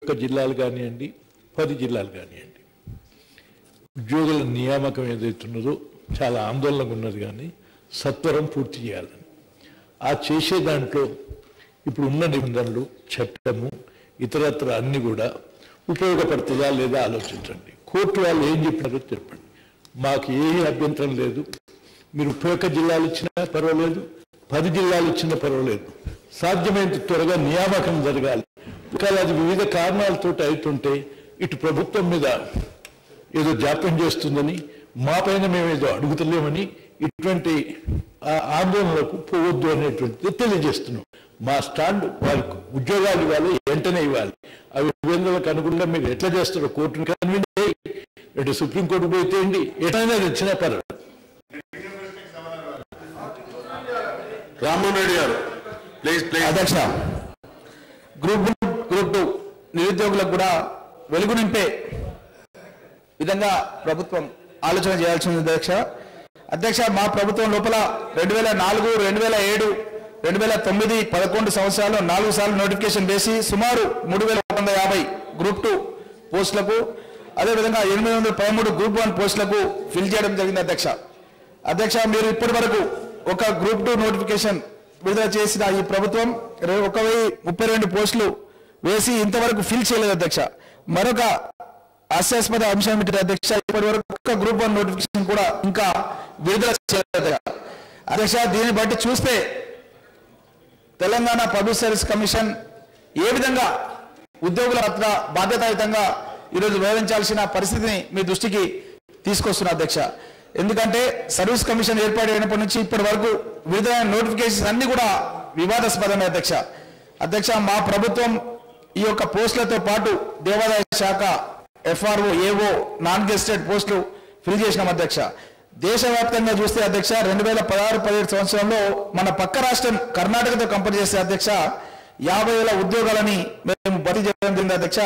ఒక్క జిల్లాలు కానివ్వండి పది జిల్లాలు కానివ్వండి ఉద్యోగుల నియామకం ఏదైతున్నదో చాలా ఆందోళనగా ఉన్నది కానీ సత్వరం పూర్తి చేయాలని ఆ చేసే దాంట్లో ఇప్పుడు ఉన్న నిబంధనలు చట్టము ఇతరత్ర అన్ని కూడా ఉపయోగపడుతుందా లేదా ఆలోచించండి కోర్టు వాళ్ళు ఏం చెప్పినారో చెప్పండి మాకు ఏ అభ్యంతరం లేదు మీరు ఉపయోగ జిల్లాలు ఇచ్చినా పర్వాలేదు పది జిల్లాలు ఇచ్చినా పర్వాలేదు సాధ్యమైనంత త్వరగా నియామకం జరగాలి ఒకవేళ అది వివిధ కారణాలతో అవుతుంటే ఇటు ప్రభుత్వం మీద ఏదో జాప్యం చేస్తుందని మా పైన మేమేదో అడుగుతలేమని ఇటువంటి ఆ ఆందోళనలకు పోవద్దు అనేటువంటిది తెలియజేస్తున్నాం మా స్టాండ్ వారికి ఉద్యోగాలు ఇవ్వాలి వెంటనే ఇవ్వాలి అవి నిబంధనలకు అనుగుణంగా మీరు ఎట్లా చేస్తారో కోర్టును కన్విన్స్ చేయి ఇటు సుప్రీంకోర్టు పోయి తేండి ఎటైనా తెచ్చినా పర్వాలేదు రామ్మోహన్ రెడ్డి గారు ప్లీజ్ ప్లీజ్ అధ్యక్ష గ్రూప్ వన్ గ్రూప్ టూ నిరుద్యోగులకు కూడా వెలుగు నింపే విధంగా ప్రభుత్వం ఆలోచన చేయాల్సింది అధ్యక్ష అధ్యక్ష మా ప్రభుత్వం లోపల రెండు వేల నాలుగు రెండు వేల ఏడు రెండు వేల తొమ్మిది పదకొండు సంవత్సరాలు నాలుగు సార్లు నోటిఫికేషన్ వేసి సుమారు మూడు వేల ఒక వంద యాభై గ్రూప్ టూ పోస్టులకు అదేవిధంగా ఎనిమిది వందల పదమూడు గ్రూప్ వన్ పోస్టులకు ఫిల్ చేయడం జరిగింది అధ్యక్ష అధ్యక్ష మీరు ఇప్పటి వరకు ఒక గ్రూప్ టూ నోటిఫికేషన్ విడుదల చేసిన ఈ ప్రభుత్వం రె- ఒక వెయ్యి ముప్పై రెండు పోస్టులు వేసి ఇంతవరకు ఫిల్ చేయలేదు అధ్యక్ష మరొక హాస్యాస్పద అంశం ఏమిటి అధ్యక్ష ఇప్పటి వరకు ఒక్క గ్రూప్ వన్ నోటిఫికేషన్ కూడా ఇంకా విడుదల చేయలేదు అధ్యక్ష. అధ్యక్ష దీన్ని బట్టి చూస్తే తెలంగాణ పబ్లిక్ సర్వీస్ కమిషన్ ఏ విధంగా ఉద్యోగుల పట్ల బాధ్యతాయుతంగా ఈరోజు వ్యవహరించాల్సిన పరిస్థితిని మీ దృష్టికి తీసుకొస్తున్నా అధ్యక్ష ఎందుకంటే సర్వీస్ కమిషన్ ఏర్పాటైనప్పటి నుంచి ఇప్పటి వరకు విడుదలైన నోటిఫికేషన్స్ అన్ని కూడా వివాదాస్పదమే అధ్యక్ష అధ్యక్ష మా ప్రభుత్వం ఈ యొక్క పోస్టులతో పాటు దేవాదాయ శాఖ ఎఫ్ఆర్ఓ ఏఓ నాన్ గెస్టెడ్ పోస్టులు ఫిల్ చేసినాం అధ్యక్ష దేశవ్యాప్తంగా చూస్తే అధ్యక్ష రెండు వేల పదహారు పదిహేడు సంవత్సరంలో మన పక్క రాష్ట్రం కర్ణాటకతో కంపేర్ చేస్తే అధ్యక్ష యాభై వేల ఉద్యోగాలని మేము భర్తీ చేయడం జరిగింది అధ్యక్ష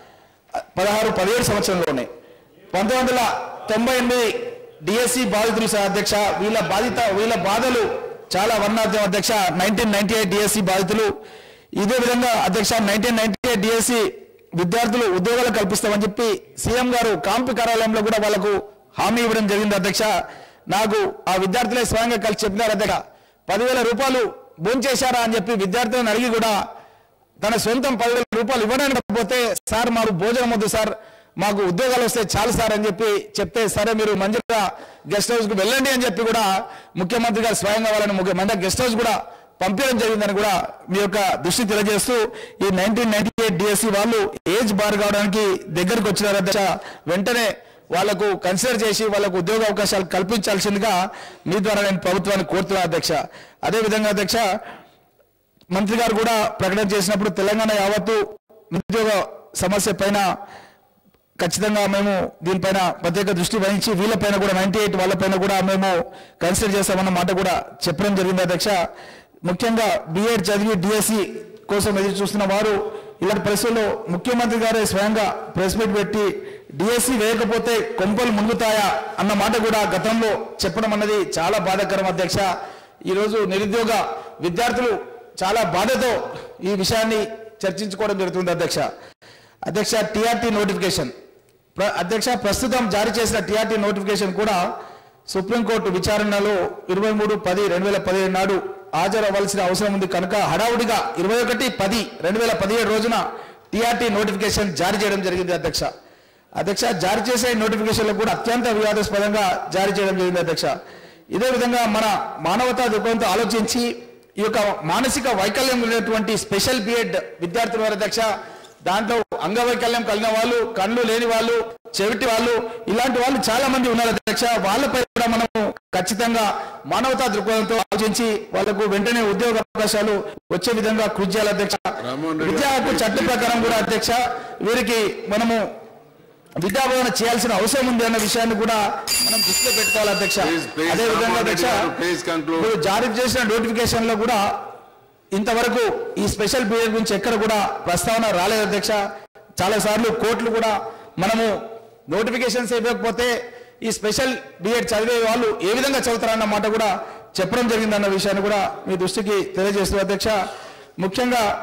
పదహారు పదిహేడు సంవత్సరంలోనే పంతొమ్మిది వందల తొంభై ఎనిమిది డిఎస్సి బాధితులు సార్ అధ్యక్ష వీళ్ళ బాధిత వీళ్ళ బాధలు చాలా వర్ణార్థం అధ్యక్ష నైన్టీన్ నైన్టీ ఎయిట్ డిఎస్సి బాధితులు ఇదే విధంగా అధ్యక్ష నైన్టీన్ నైన్టీ ఎయిట్ డిఎస్సి విద్యార్థులు ఉద్యోగాలు కల్పిస్తామని చెప్పి సీఎం గారు కాంపి కార్యాలయంలో కూడా వాళ్ళకు హామీ ఇవ్వడం జరిగింది అధ్యక్ష నాకు ఆ విద్యార్థులే స్వయంగా కలిసి చెప్పినారు అధ్యక్ష పదివేల రూపాయలు భోంచేశారా అని చెప్పి విద్యార్థులను అడిగి కూడా తన సొంతం పదివేల రూపాయలు ఇవ్వడానికి పోతే సార్ మాకు భోజనం వద్దు సార్ మాకు ఉద్యోగాలు వస్తే చాలు సార్ అని చెప్పి చెప్తే సరే మీరు మంచిగా గెస్ట్ హౌస్ కు వెళ్ళండి అని చెప్పి కూడా ముఖ్యమంత్రి గారు స్వయంగా వాళ్ళని ముఖ్య- మంచిగా గెస్ట్ హౌస్ కూడా పంపించడం జరిగిందని కూడా మీ యొక్క దృష్టి తెలియజేస్తూ ఈ నైన్టీన్ నైన్టీ ఎయిట్ డిఎస్సి వాళ్ళు ఏజ్ బార్ కావడానికి దగ్గరకు వచ్చినారు అధ్యక్ష వెంటనే వాళ్లకు కన్సిడర్ చేసి వాళ్ళకు ఉద్యోగ అవకాశాలు కల్పించాల్సిందిగా మీ ద్వారా నేను ప్రభుత్వాన్ని కోరుతున్నాను అధ్యక్ష అదేవిధంగా అధ్యక్ష మంత్రి గారు కూడా ప్రకటన చేసినప్పుడు తెలంగాణ యావత్తు నిరుద్యోగ సమస్య పైన ఖచ్చితంగా మేము దీనిపైన ప్రత్యేక దృష్టి వహించి వీళ్ళపైన కూడా నైన్టీ ఎయిట్ వాళ్ళపైన కూడా మేము కన్సిడర్ చేస్తామన్న మాట కూడా చెప్పడం జరిగింది అధ్యక్ష ముఖ్యంగా బిఎడ్ చదివి డిఎస్సి కోసం ఎదురు చూస్తున్న వారు ఇలాంటి పరిస్థితుల్లో ముఖ్యమంత్రి గారే స్వయంగా ప్రెస్ మీట్ పెట్టి డిఎస్సి వేయకపోతే కొంపలు మునుగుతాయా అన్న మాట కూడా గతంలో చెప్పడం అన్నది చాలా బాధాకరం అధ్యక్ష ఈరోజు నిరుద్యోగ విద్యార్థులు చాలా బాధతో ఈ విషయాన్ని చర్చించుకోవడం జరుగుతుంది అధ్యక్ష అధ్యక్ష టిఆర్టీ నోటిఫికేషన్ ప్ర- అధ్యక్ష ప్రస్తుతం జారీ చేసిన టిఆర్టీ నోటిఫికేషన్ కూడా సుప్రీంకోర్టు విచారణలో ఇరవై మూడు పది రెండు వేల పదిహేడు నాడు హాజరవ్వాల్సిన అవసరం ఉంది కనుక హడావుడిగా ఇరవై ఒకటి పది రెండు వేల పదిహేడు రోజున టిఆర్టీ నోటిఫికేషన్ జారీ చేయడం జరిగింది అధ్యక్ష అధ్యక్ష జారీ చేసే నోటిఫికేషన్లు కూడా అత్యంత వివాదాస్పదంగా జారీ చేయడం జరిగింది అధ్యక్ష ఇదే విధంగా మన మానవతా దృక్పథంతో ఆలోచించి ఈ యొక్క మానసిక వైకల్యం ఉన్నటువంటి స్పెషల్ బిఎడ్ విద్యార్థుల వారి అధ్యక్ష దాంట్లో అంగవైకల్యం కలిగిన వాళ్ళు కళ్ళు లేని వాళ్ళు చెవిటి వాళ్ళు ఇలాంటి వాళ్ళు చాలా మంది ఉన్నారు అధ్యక్ష వాళ్ళపై కూడా మనము ఖచ్చితంగా మానవతా దృక్పథంతో ఆలోచించి వాళ్ళకు వెంటనే ఉద్యోగ అవకాశాలు వచ్చే విధంగా కృషి చేయాలి అధ్యక్ష రామ్మోహన్ రెడ్డి విద్యా హక్కు చట్ట ప్రకారం కూడా అధ్యక్ష వీరికి మనము విద్యాబోధన చేయాల్సిన అవసరం ఉంది అన్న విషయాన్ని కూడా మనం దృష్టిలో పెట్టుకోవాలి అధ్యక్ష Please, please, అదే విధంగా రామ్మోహన్ రెడ్డి అధ్యక్ష గారు, please conclude. ఇప్పుడు జారీ చేసిన నోటిఫికేషన్ లో కూడా ఇంతవరకు ఈ స్పెషల్ పీరియడ్ గురించి ఎక్కడ కూడా ప్రస్తావన రాలేదు అధ్యక్ష చాలా సార్లు కోర్టులు కూడా మనము నోటిఫికేషన్స్ ఇవ్వకపోతే ఈ స్పెషల్ బిఎడ్ చదివే వాళ్ళు ఏ విధంగా చదువుతారన్న మాట కూడా చెప్పడం జరిగిందన్న విషయాన్ని కూడా మీ దృష్టికి తెలియజేస్తూ అధ్యక్ష ముఖ్యంగా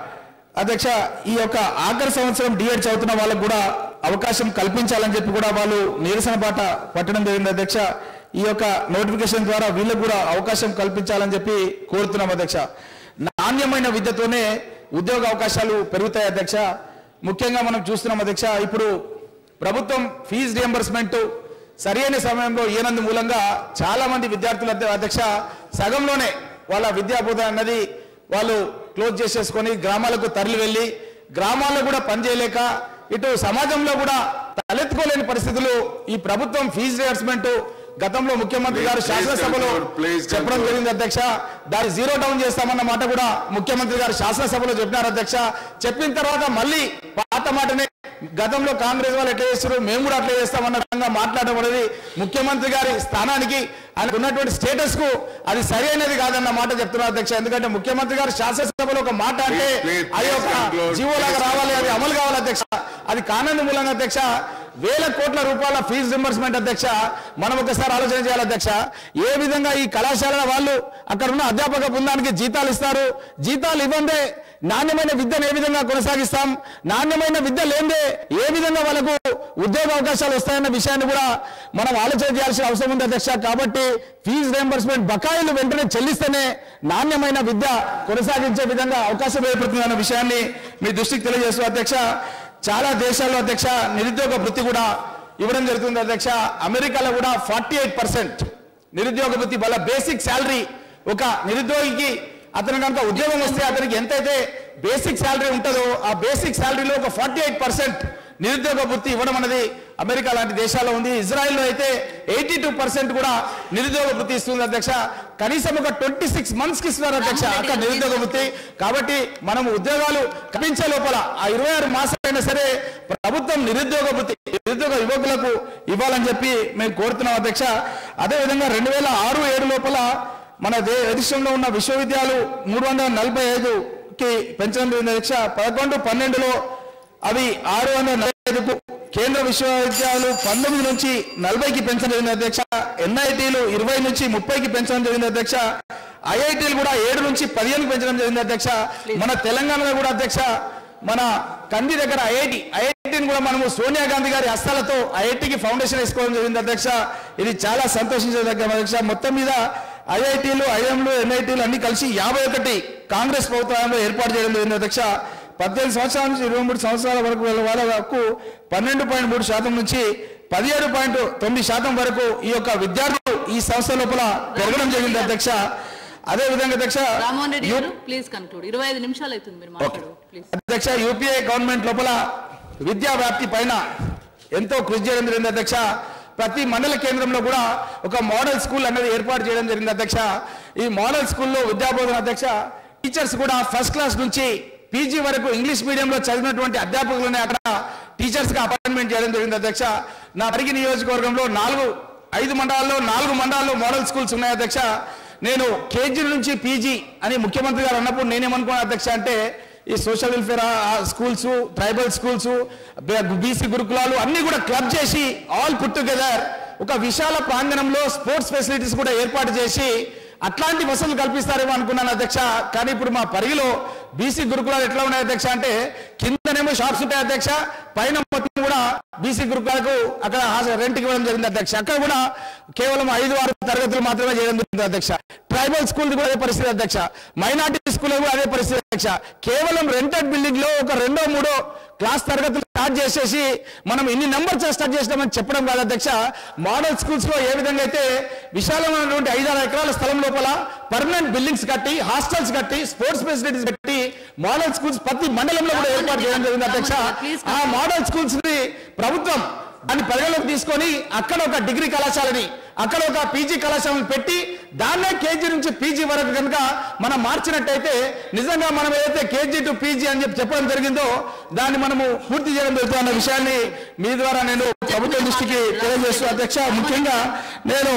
అధ్యక్ష ఈ యొక్క ఆఖరి సంవత్సరం డిఎడ్ చదువుతున్న వాళ్ళకు కూడా అవకాశం కల్పించాలని చెప్పి కూడా వాళ్ళు నిరసన బాట పట్టడం జరిగింది అధ్యక్ష ఈ యొక్క నోటిఫికేషన్ ద్వారా వీళ్ళకు కూడా అవకాశం కల్పించాలని చెప్పి కోరుతున్నాం అధ్యక్ష నాణ్యమైన విద్యతోనే ఉద్యోగ అవకాశాలు పెరుగుతాయి అధ్యక్ష ముఖ్యంగా మనం చూస్తున్నాం అధ్యక్ష ఇప్పుడు ప్రభుత్వం ఫీజు రియంబర్స్మెంట్ సరైన సమయంలో ఇయ్యనందు మూలంగా చాలా మంది విద్యార్థుల అధ్యక్ష సగంలోనే వాళ్ళ విద్యాబోధన అన్నది వాళ్ళు క్లోజ్ చేసేసుకొని గ్రామాలకు తరలి వెళ్ళి గ్రామాల్లో కూడా పనిచేయలేక ఇటు సమాజంలో కూడా తలెత్తుకోలేని పరిస్థితులు ఈ ప్రభుత్వం ఫీజు రియంబర్స్మెంట్ గతంలో ముఖ్యమంత్రి గారు Please శాసనసభలో conclude, please చెప్పడం conclude. జరిగింది అధ్యక్ష దాన్ని జీరో డౌన్ చేస్తామన్న మాట కూడా ముఖ్యమంత్రి గారు శాసనసభలో చెప్పినారు అధ్యక్ష చెప్పిన తర్వాత మళ్ళీ పాత మాటనే గతంలో కాంగ్రెస్ వాళ్ళు ఎట్లా చేస్తారు మేము కూడా అట్లా చేస్తామన్న విధంగా మాట్లాడడం అనేది ముఖ్యమంత్రి గారి స్థానానికి ఆయనకు ఉన్నటువంటి స్టేటస్ కు అది సరైనది కాదన్న మాట చెప్తున్నారు అధ్యక్ష ఎందుకంటే ముఖ్యమంత్రి గారు శాసనసభలో ఒక మాట అంటే Please, please, అది ఒక please conclude. జీవోలాగా Please రావాలి అది అమలు కావాలి అధ్యక్ష అది కానందు మూలంగా అధ్యక్ష వేల కోట్ల రూపాయల ఫీజు రింబర్స్మెంట్ అధ్యక్ష మనం ఒకసారి ఆలోచన చేయాలి అధ్యక్ష ఏ విధంగా ఈ కళాశాలల వాళ్ళు అక్కడ ఉన్న అధ్యాపక బృందానికి జీతాలు ఇస్తారు జీతాలు ఇవ్వందే నాణ్యమైన విద్యను ఏ విధంగా కొనసాగిస్తాం నాణ్యమైన విద్య లేదే ఏ విధంగా వాళ్ళకు ఉద్యోగ అవకాశాలు వస్తాయన్న విషయాన్ని కూడా మనం ఆలోచన చేయాల్సిన అవసరం ఉంది అధ్యక్ష కాబట్టి ఫీజు రియంబర్స్మెంట్ బకాయిలు వెంటనే చెల్లిస్తేనే నాణ్యమైన విద్య కొనసాగించే విధంగా అవకాశం ఏర్పడుతుందన్న విషయాన్ని మీ దృష్టికి తెలియజేస్తూ అధ్యక్ష చాలా దేశాల్లో అధ్యక్ష నిరుద్యోగ వృత్తి కూడా ఇవ్వడం జరుగుతుంది అధ్యక్ష అమెరికాలో కూడా ఫార్టీ ఎయిట్ పర్సెంట్ నిరుద్యోగ వృత్తి వాళ్ళ బేసిక్ శాలరీ ఒక నిరుద్యోగికి అతను కనుక ఉద్యోగం వస్తే అతనికి ఎంతైతే బేసిక్ శాలరీ ఉంటుందో ఆ బేసిక్ శాలరీలో ఒక ఫార్టీ ఎయిట్ పర్సెంట్ నిరుద్యోగ వృత్తి ఇవ్వడం అనేది అమెరికా లాంటి దేశాల్లో ఉంది ఇజ్రాయెల్లో అయితే ఎయిటీ టూ పర్సెంట్ కూడా నిరుద్యోగ వృత్తి ఇస్తుంది అధ్యక్ష కనీసం ఒక ట్వంటీ సిక్స్ మంత్స్ కి ఇస్తున్నారు అధ్యక్ష అక్కడ నిరుద్యోగ వృత్తి కాబట్టి మనం ఉద్యోగాలు కల్పించే లోపల ఆ ఇరవై ఆరు మాసాలైనా సరే ప్రభుత్వం నిరుద్యోగ వృత్తి నిరుద్యోగ యువకులకు ఇవ్వాలని చెప్పి మేము కోరుతున్నాం అధ్యక్ష అదేవిధంగా రెండు వేల ఆరు ఏడు లోపల మన దే- దేశంలో ఉన్న విశ్వవిద్యాలయాలు మూడు వందల నలభై ఐదుకి పెంచడం జరిగింది అధ్యక్ష పదకొండు పన్నెండులో అవి ఆరు వందల నలభై ఐదుకు కేంద్ర విశ్వవిద్యాలయాలు పంతొమ్మిది నుంచి నలభైకి పెంచడం జరిగింది అధ్యక్ష ఎన్ఐటీలు ఇరవై నుంచి ముప్పైకి పెంచడం జరిగింది అధ్యక్ష ఐఐటీలు కూడా ఏడు నుంచి పదిహేనుకి పెంచడం జరిగింది అధ్యక్ష మన తెలంగాణలో కూడా అధ్యక్ష మన కంది దగ్గర ఐఐటి ఐఐటిని కూడా మనము సోనియా గాంధీ గారి హస్తాలతో ఐఐటికి ఫౌండేషన్ వేసుకోవడం జరిగింది అధ్యక్ష ఇది చాలా సంతోషించదగ్గ అధ్యక్ష మొత్తం మీద ఐఐటీలు ఐఎంలు ఎన్ఐటీలు అన్ని కలిసి యాభై ఒకటి కాంగ్రెస్ ప్రభుత్వంలో ఏర్పాటు చేయడం జరిగింది అధ్యక్ష పద్దెనిమిది సంవత్సరాల నుంచి ఇరవై మూడు సంవత్సరాల వరకు వీళ్ళ వాళ్ళ వరకు పన్నెండు పాయింట్ మూడు శాతం నుంచి పదిహేడు పాయింట్ తొమ్మిది శాతం వరకు ఈ యొక్క విద్యార్థులు ఈ సంస్థ లోపల పెరగడం జరిగింది అధ్యక్ష అదే విధంగా అధ్యక్ష రామ్మోహన్ రెడ్డి యూ- గారు ప్లీజ్ కన్క్లూడ్ ఇరవై ఐదు నిమిషాలు అవుతుంది మీరు మాట్లాడు ప్లీజ్ అధ్యక్ష యూపీఏ గవర్నమెంట్ లోపల విద్యా వ్యాప్తి పైన ఎంతో కృషి చేయడం జరిగింది అధ్యక్ష ప్రతి మండల కేంద్రంలో కూడా ఒక మోడల్ స్కూల్ అనేది ఏర్పాటు చేయడం జరిగింది అధ్యక్ష ఈ మోడల్ స్కూల్లో విద్యాబోధన అధ్యక్ష టీచర్స్ కూడా ఫస్ట్ క్లాస్ నుంచి పీజీ వరకు ఇంగ్లీష్ మీడియంలో చదివినటువంటి అధ్యాపకులని అక్కడ టీచర్స్ గా అపాయింట్మెంట్ చేయడం జరిగింది అధ్యక్ష నా పరిగి నియోజకవర్గంలో నాలుగు ఐదు మండలాల్లో నాలుగు మండలాల్లో మోడల్ స్కూల్స్ ఉన్నాయి అధ్యక్ష నేను కేజీ నుంచి పీజీ అని ముఖ్యమంత్రి గారు అన్నప్పుడు నేనేమనుకున్నాను అధ్యక్ష అంటే ఈ social welfare schools tribal schools BC గురుకులాలు అన్ని కూడా క్లబ్ చేసి ఆల్ పుట్ టుగెదర్ ఒక విశాల ప్రాంగణంలో స్పోర్ట్స్ ఫెసిలిటీస్ కూడా ఏర్పాటు చేసి అట్లాంటి వసతులు కల్పిస్తారేమో అనుకున్నాను అధ్యక్ష కానీ ఇప్పుడు మా పరిగిలో బీసీ గురుకులాలు ఎట్లా ఉన్నాయి అధ్యక్ష అంటే కిందనేమో షాప్స్ ఉంటాయి అధ్యక్ష పైన మొత్తం కూడా బీసీ గురుకులకు అక్కడ రెంట్కి ఇవ్వడం జరిగింది అధ్యక్ష అక్కడ కూడా కేవలం ఐదు ఆరు తరగతులు మాత్రమే చేయడం జరిగింది అధ్యక్ష ట్రైబల్ స్కూల్ కూడా అదే పరిస్థితి అధ్యక్ష మైనార్టీ స్కూల్ కూడా అదే పరిస్థితి అధ్యక్ష కేవలం రెంటెడ్ బిల్డింగ్ లో ఒక రెండో మూడో క్లాస్ తరగతులు స్టార్ట్ చేసేసి మనం ఇన్ని నెంబర్స్ స్టార్ట్ చేసినామని చెప్పడం కాదు అధ్యక్ష మోడల్ స్కూల్స్ లో ఏ విధంగా అయితే విశాలమైనటువంటి ఐదారు ఎకరాల స్థలం లోపల పర్మనెంట్ బిల్డింగ్స్ కట్టి హాస్టల్స్ కట్టి స్పోర్ట్స్ ఫెసిలిటీస్ కట్టి మోడల్ స్కూల్స్ ప్రతి మండలంలో కూడా ఏర్పాటు చేయడం జరిగింది అధ్యక్ష ఆ మోడల్ స్కూల్స్ ని ప్రభుత్వం దాన్ని పరిగణలోకి తీసుకొని అక్కడ ఒక డిగ్రీ కళాశాలని అక్కడ ఒక పీజీ కళాశాలను పెట్టి దాన్నే కేజీ నుంచి పీజీ వరకు కనుక మనం మార్చినట్టయితే నిజంగా మనం ఏదైతే కేజీ టు పీజీ అని చెప్పి చెప్పడం జరిగిందో దాన్ని మనము పూర్తి చేయడం జరుగుతుంది అన్న విషయాన్ని మీ ద్వారా నేను ప్రభుత్వం దృష్టికి తెలియజేస్తూ అధ్యక్ష ముఖ్యంగా నేను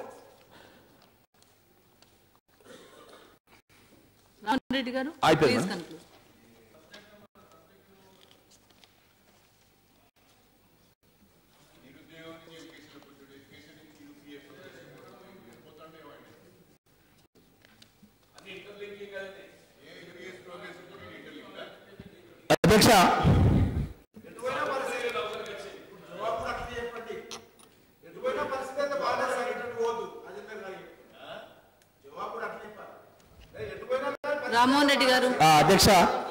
రామ్మోహన్ రెడ్డి గారు అయిపోయిందా? ప్లీజ్ కన్క్లూడ్ అధ్యక్ష రామ్మోహన్ రెడ్డి గారు ఆ, అధ్యక్ష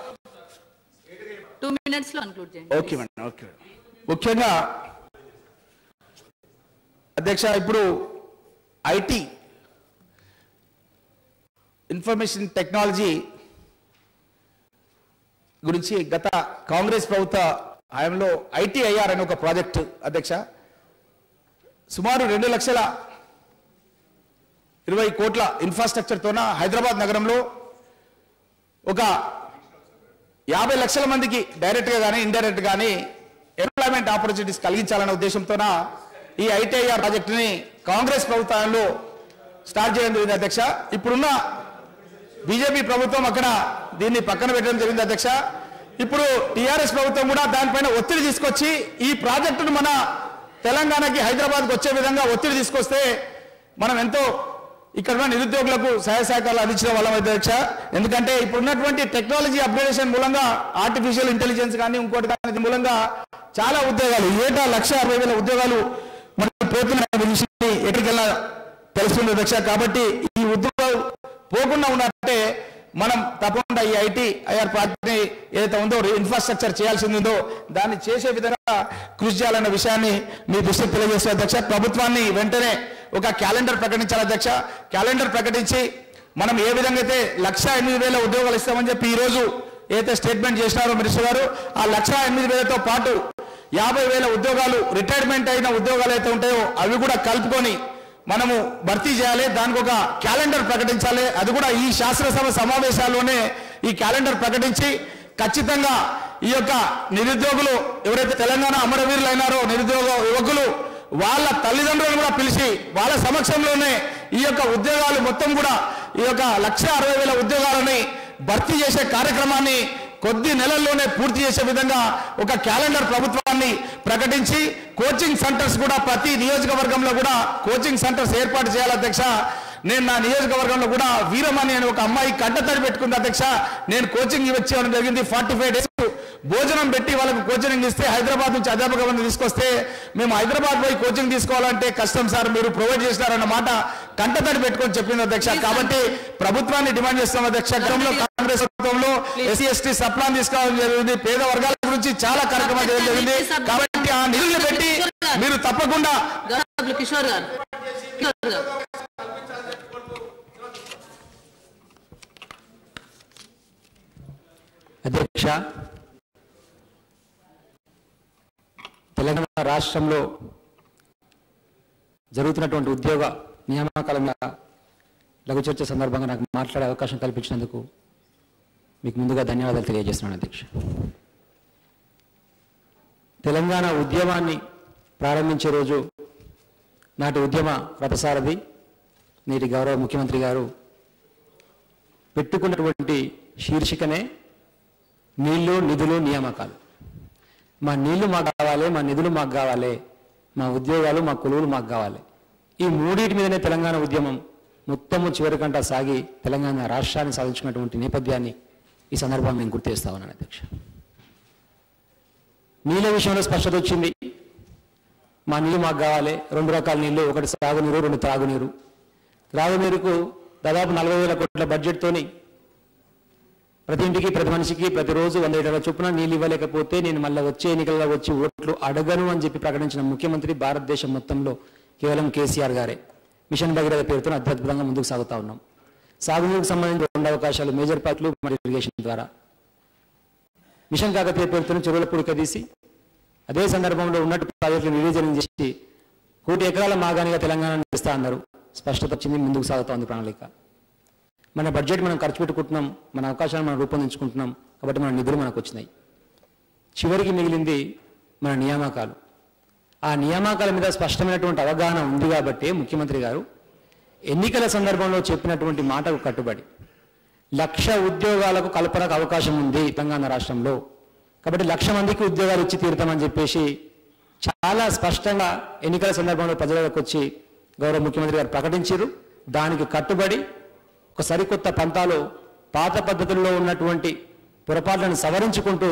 టూ మినిట్స్ లో కన్క్లూడ్ చేయండి ఓకే మేడం ఓకే మేడం. ముఖ్యంగా అధ్యక్ష ఇప్పుడు ఐటీ ఇన్ఫర్మేషన్ టెక్నాలజీ గురించి గత కాంగ్రెస్ ప్రభుత్వ హయాంలో ఐటీఐఆర్ అనే ఒక ప్రాజెక్ట్ అధ్యక్ష సుమారు రెండు లక్షల ఇరవై కోట్ల ఇన్ఫ్రాస్ట్రక్చర్తోన హైదరాబాద్ నగరంలో ఒక యాభై లక్షల మందికి డైరెక్ట్గా కానీ ఇండైరెక్ట్ కానీ ఎంప్లాయ్మెంట్ ఆపర్చునిటీస్ కలిగించాలనే ఉద్దేశంతోన ఈ ఐటీఐఆర్ ప్రాజెక్టుని కాంగ్రెస్ ప్రభుత్వంలో స్టార్ట్ చేయడం జరిగింది అధ్యక్ష ఇప్పుడున్న బీజేపీ ప్రభుత్వం అక్కడ దీన్ని పక్కన పెట్టడం జరిగింది అధ్యక్ష ఇప్పుడు టీఆర్ఎస్ ప్రభుత్వం కూడా దానిపైన ఒత్తిడి తీసుకొచ్చి ఈ ప్రాజెక్టును మన తెలంగాణకి హైదరాబాద్కి వచ్చే విధంగా ఒత్తిడి తీసుకొస్తే మనం ఎంతో ఇక్కడ ఉన్న నిరుద్యోగులకు సహాయ సహకారాలు అందించిన వాళ్ళం అధ్యక్ష ఎందుకంటే ఇప్పుడు ఉన్నటువంటి టెక్నాలజీ అప్గ్రేడేషన్ మూలంగా ఆర్టిఫిషియల్ ఇంటెలిజెన్స్ కానీ ఇంకోటి కానీ మూలంగా చాలా ఉద్యోగాలు ఏటా లక్ష అరవై వేల ఉద్యోగాలు మనకు పోతున్న విషయాన్ని ఎక్కడికెళ్ళా తెలుస్తుంది అధ్యక్ష కాబట్టి ఈ ఉద్యోగాలు పోకుండా ఉన్నట్టే మనం తప్పకుండా ఈ ఐటీ ఐఆర్ ప్రాజెక్ట్ని ఏదైతే ఉందో ఇన్ఫ్రాస్ట్రక్చర్ చేయాల్సింది ఉందో దాన్ని చేసే విధంగా కృషి చేయాలన్న విషయాన్ని మీ దృష్టికి తెలియజేస్తే అధ్యక్ష ప్రభుత్వాన్ని వెంటనే ఒక క్యాలెండర్ ప్రకటించాలి అధ్యక్ష క్యాలెండర్ ప్రకటించి మనం ఏ విధంగా అయితే లక్ష ఎనిమిది వేల ఉద్యోగాలు ఇస్తామని చెప్పి ఈ రోజు ఏదైతే స్టేట్మెంట్ చేసినారో మినిస్టర్ గారు ఆ లక్ష ఎనిమిది వేలతో పాటు యాభై వేల ఉద్యోగాలు రిటైర్మెంట్ అయిన ఉద్యోగాలు అయితే ఉంటాయో అవి కూడా కలుపుకొని మనము భర్తీ చేయాలి దానికి ఒక క్యాలెండర్ ప్రకటించాలి అది కూడా ఈ శాసనసభ సమావేశాల్లోనే ఈ క్యాలెండర్ ప్రకటించి ఖచ్చితంగా ఈ యొక్క నిరుద్యోగులు ఎవరైతే తెలంగాణ అమరవీరులు అయినారో నిరుద్యోగ యువకులు వాళ్ళ తల్లిదండ్రులను కూడా పిలిచి వాళ్ళ సమక్షంలోనే ఈ యొక్క ఉద్యోగాలు మొత్తం కూడా ఈ యొక్క లక్ష అరవై వేల ఉద్యోగాలని భర్తీ చేసే కార్యక్రమాన్ని కొద్ది నెలల్లోనే పూర్తి చేసే విధంగా ఒక క్యాలెండర్ ప్రభుత్వాన్ని ప్రకటించి కోచింగ్ సెంటర్స్ కూడా ప్రతి నియోజకవర్గంలో కూడా కోచింగ్ సెంటర్స్ ఏర్పాటు చేయాలి అధ్యక్ష నేను నా నియోజకవర్గంలో కూడా వీరమణి అనే ఒక అమ్మాయి కంటతడి పెట్టుకుంది అధ్యక్ష నేను కోచింగ్ ఇవ్వడం జరిగింది ఫార్టీ ఫైవ్ డేస్ భోజనం పెట్టి వాళ్ళకు కోచింగ్ ఇస్తే హైదరాబాద్ నుంచి అధ్యాపక మంది తీసుకొస్తే మేము హైదరాబాద్ పోయి కోచింగ్ తీసుకోవాలంటే కష్టం సార్ మీరు ప్రొవైడ్ చేస్తారన్న మాట కంటతడి పెట్టుకొని చెప్పింది అధ్యక్ష కాబట్టి ప్రభుత్వాన్ని డిమాండ్ చేస్తాం అధ్యక్ష గతంలో కాంగ్రెస్ ప్రభుత్వంలో ఎస్సీ ఎస్టీ సప్లాన్ తీసుకోవడం జరిగింది పేద వర్గాల గురించి చాలా కార్యక్రమాలు చేయడం జరిగింది కాబట్టి ఆ నిధులు పెట్టి మీరు తప్పకుండా గౌరవ కిషోర్ గారు కిషోర్ గారు అధ్యక్ష తెలంగాణ రాష్ట్రంలో జరుగుతున్నటువంటి ఉద్యోగ నియామకాల మీద లఘు చర్చ సందర్భంగా నాకు మాట్లాడే అవకాశం కల్పించినందుకు మీకు ముందుగా ధన్యవాదాలు తెలియజేస్తున్నాను అధ్యక్ష తెలంగాణ ఉద్యమాన్ని ప్రారంభించే రోజు నాటి ఉద్యమ రథసారథి నేటి గౌరవ ముఖ్యమంత్రి గారు పెట్టుకున్నటువంటి శీర్షికనే నీళ్లు నిధులు నియామకాలు మా నీళ్లు మాకు కావాలి మా నిధులు మాకు కావాలి మా ఉద్యోగాలు మా కొలువులు మాకు కావాలి ఈ మూడింటి మీదనే తెలంగాణ ఉద్యమం మొత్తము చివరికంట సాగి తెలంగాణ రాష్ట్రాన్ని సాధించుకున్నటువంటి నేపథ్యాన్ని ఈ సందర్భంగా నేను గుర్తు చేస్తా ఉన్నాను అధ్యక్ష నీళ్ళ విషయంలో స్పష్టత వచ్చింది మా నీళ్ళు మాకు కావాలి రెండు రకాల నీళ్లు ఒకటి సాగునీరు రెండు త్రాగునీరు త్రాగునీరుకు దాదాపు నలభై వేల కోట్ల బడ్జెట్తోని ప్రతి ఇంటికి ప్రతి మనిషికి ప్రతిరోజు వంద లీటర్ల చొప్పున నీళ్ళు ఇవ్వలేకపోతే నేను మళ్ళీ వచ్చే ఎన్నికల్లో వచ్చి ఓట్లు అడగను అని చెప్పి ప్రకటించిన ముఖ్యమంత్రి భారతదేశం మొత్తంలో కేవలం కేసీఆర్ గారే మిషన్ భగీరథ పేరుతో అత్యద్భుతంగా ముందుకు సాగుతా ఉన్నాం సాగునీరుకు సంబంధించిన రెండు అవకాశాలు మేజర్ పార్కులు మరియు ఇరిగేషన్ ద్వారా మిషన్ కాకతీయ పేరుతో చెరువుల పుడిక తీసి అదే సందర్భంలో ఉన్నట్టు ప్రాజెక్టులు నిర్వీర్యం చేసి కోటి ఎకరాల మాగానిగా తెలంగాణ ఇస్తా అన్నారు స్పష్టత వచ్చింది ముందుకు సాగుతా ఉంది ప్రణాళిక మన బడ్జెట్ మనం ఖర్చు పెట్టుకుంటున్నాం మన అవకాశాలను మనం రూపొందించుకుంటున్నాం కాబట్టి మన నిధులు మనకు వచ్చినాయి చివరికి మిగిలింది మన నియామకాలు ఆ నియామకాల మీద స్పష్టమైనటువంటి అవగాహన ఉంది కాబట్టి ముఖ్యమంత్రి గారు ఎన్నికల సందర్భంలో చెప్పినటువంటి మాటకు కట్టుబడి లక్ష ఉద్యోగాలకు కల్పనకు అవకాశం ఉంది తెలంగాణ రాష్ట్రంలో కాబట్టి లక్ష మందికి ఉద్యోగాలు ఇచ్చి తీరుతామని చెప్పేసి చాలా స్పష్టంగా ఎన్నికల సందర్భంలో ప్రజలకు వచ్చి గౌరవ ముఖ్యమంత్రి గారు ప్రకటించారు దానికి కట్టుబడి ఒక సరికొత్త పంతాలో పాత పద్ధతుల్లో ఉన్నటువంటి పొరపాట్లను సవరించుకుంటూ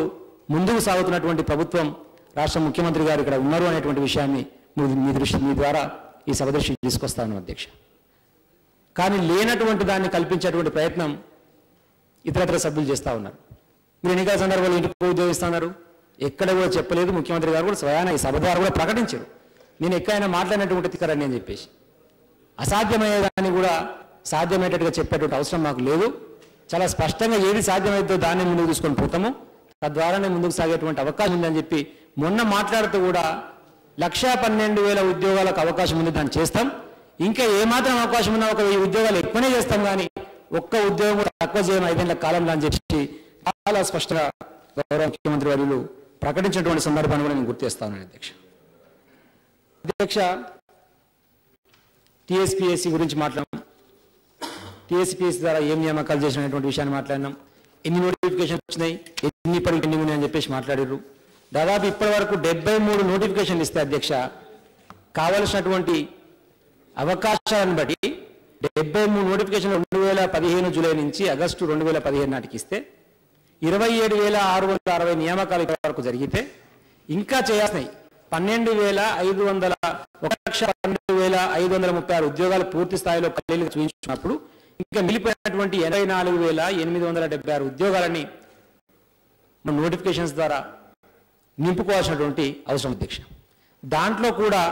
ముందుకు సాగుతున్నటువంటి ప్రభుత్వం రాష్ట్ర ముఖ్యమంత్రి గారు ఇక్కడ ఉన్నారు అనేటువంటి విషయాన్ని మీ- మీ దృష్టి మీ ద్వారా ఈ సభ దృష్టికి తీసుకొస్తాను అధ్యక్ష కానీ లేనటువంటి దాన్ని కల్పించేటువంటి ప్రయత్నం ఇతరత్ర సభ్యులు చేస్తూ ఉన్నారు మీరు ఎన్నికల సందర్భంలో ఇంటికి పోయి ఉద్యోగిస్తున్నారు ఎక్కడ కూడా చెప్పలేదు ముఖ్యమంత్రి గారు కూడా స్వయాన ఈ సభ ద్వారా కూడా ప్రకటించారు నేను ఎక్కడైనా మాట్లాడినటువంటి తిక్కరని అని చెప్పేసి అసాధ్యమయ్యేదాన్ని కూడా సాధ్యమయ్యేటట్టుగా చెప్పేటువంటి అవసరం మాకు లేదు చాలా స్పష్టంగా ఏది సాధ్యమైందో దాన్ని ముందుకు తీసుకొని పోతాము తద్వారానే ముందుకు సాగేటువంటి అవకాశం ఉందని చెప్పి మొన్న మాట్లాడుతూ కూడా లక్షా పన్నెండు వేల ఉద్యోగాలకు అవకాశం ఉంది దాన్ని చేస్తాం ఇంకా ఏమాత్రం అవకాశం ఉన్నా ఒక వెయ్యి ఉద్యోగాలు ఎక్కువనే చేస్తాం కానీ ఒక్క ఉద్యోగం కూడా తక్కువ చేయడం ఐదేళ్ల కాలంలో అని చెప్పి చాలా స్పష్టంగా గౌరవ ముఖ్యమంత్రి వర్యులు ప్రకటించినటువంటి సందర్భాన్ని కూడా నేను గుర్తు చేస్తాను అధ్యక్ష అధ్యక్ష టీఎస్పీఎస్సీ గురించి మాట్లాడాం టీఎస్పీఎస్సీ ద్వారా ఏం నియామకాలు చేసినటువంటి విషయాన్ని మాట్లాడినాం ఎన్ని నోటిఫికేషన్ వచ్చినాయి ఎన్ని పరీక్ష ఎన్ని ఉన్నాయని చెప్పేసి మాట్లాడారు దాదాపు ఇప్పటి వరకు డెబ్బై మూడు నోటిఫికేషన్లు ఇస్తే అధ్యక్ష కావలసినటువంటి అవకాశాలను బట్టి డెబ్బై మూడు నోటిఫికేషన్ రెండు వేల పదిహేను జూలై నుంచి ఆగస్టు రెండు వేల పదిహేను నాటికి ఇస్తే ఇరవై ఏడు వేల ఆరు వందల అరవై నియామకాలు ఇప్పటి వరకు జరిగితే ఇంకా చేయాల్సినాయి పన్నెండు వేల ఐదు వందల ఒక లక్ష పన్నెండు వేల ఐదు వందల ముప్పై ఆరు ఉద్యోగాలు పూర్తి స్థాయిలో ఖాళీలు చూపించినప్పుడు ఇంకా మిగిలిపోయినటువంటి ఎనభై నాలుగు వేల ఎనిమిది వందల డెబ్బై ఆరు ఉద్యోగాలని మన నోటిఫికేషన్స్ ద్వారా నింపుకోవాల్సినటువంటి అవసరం అధ్యక్ష దాంట్లో కూడా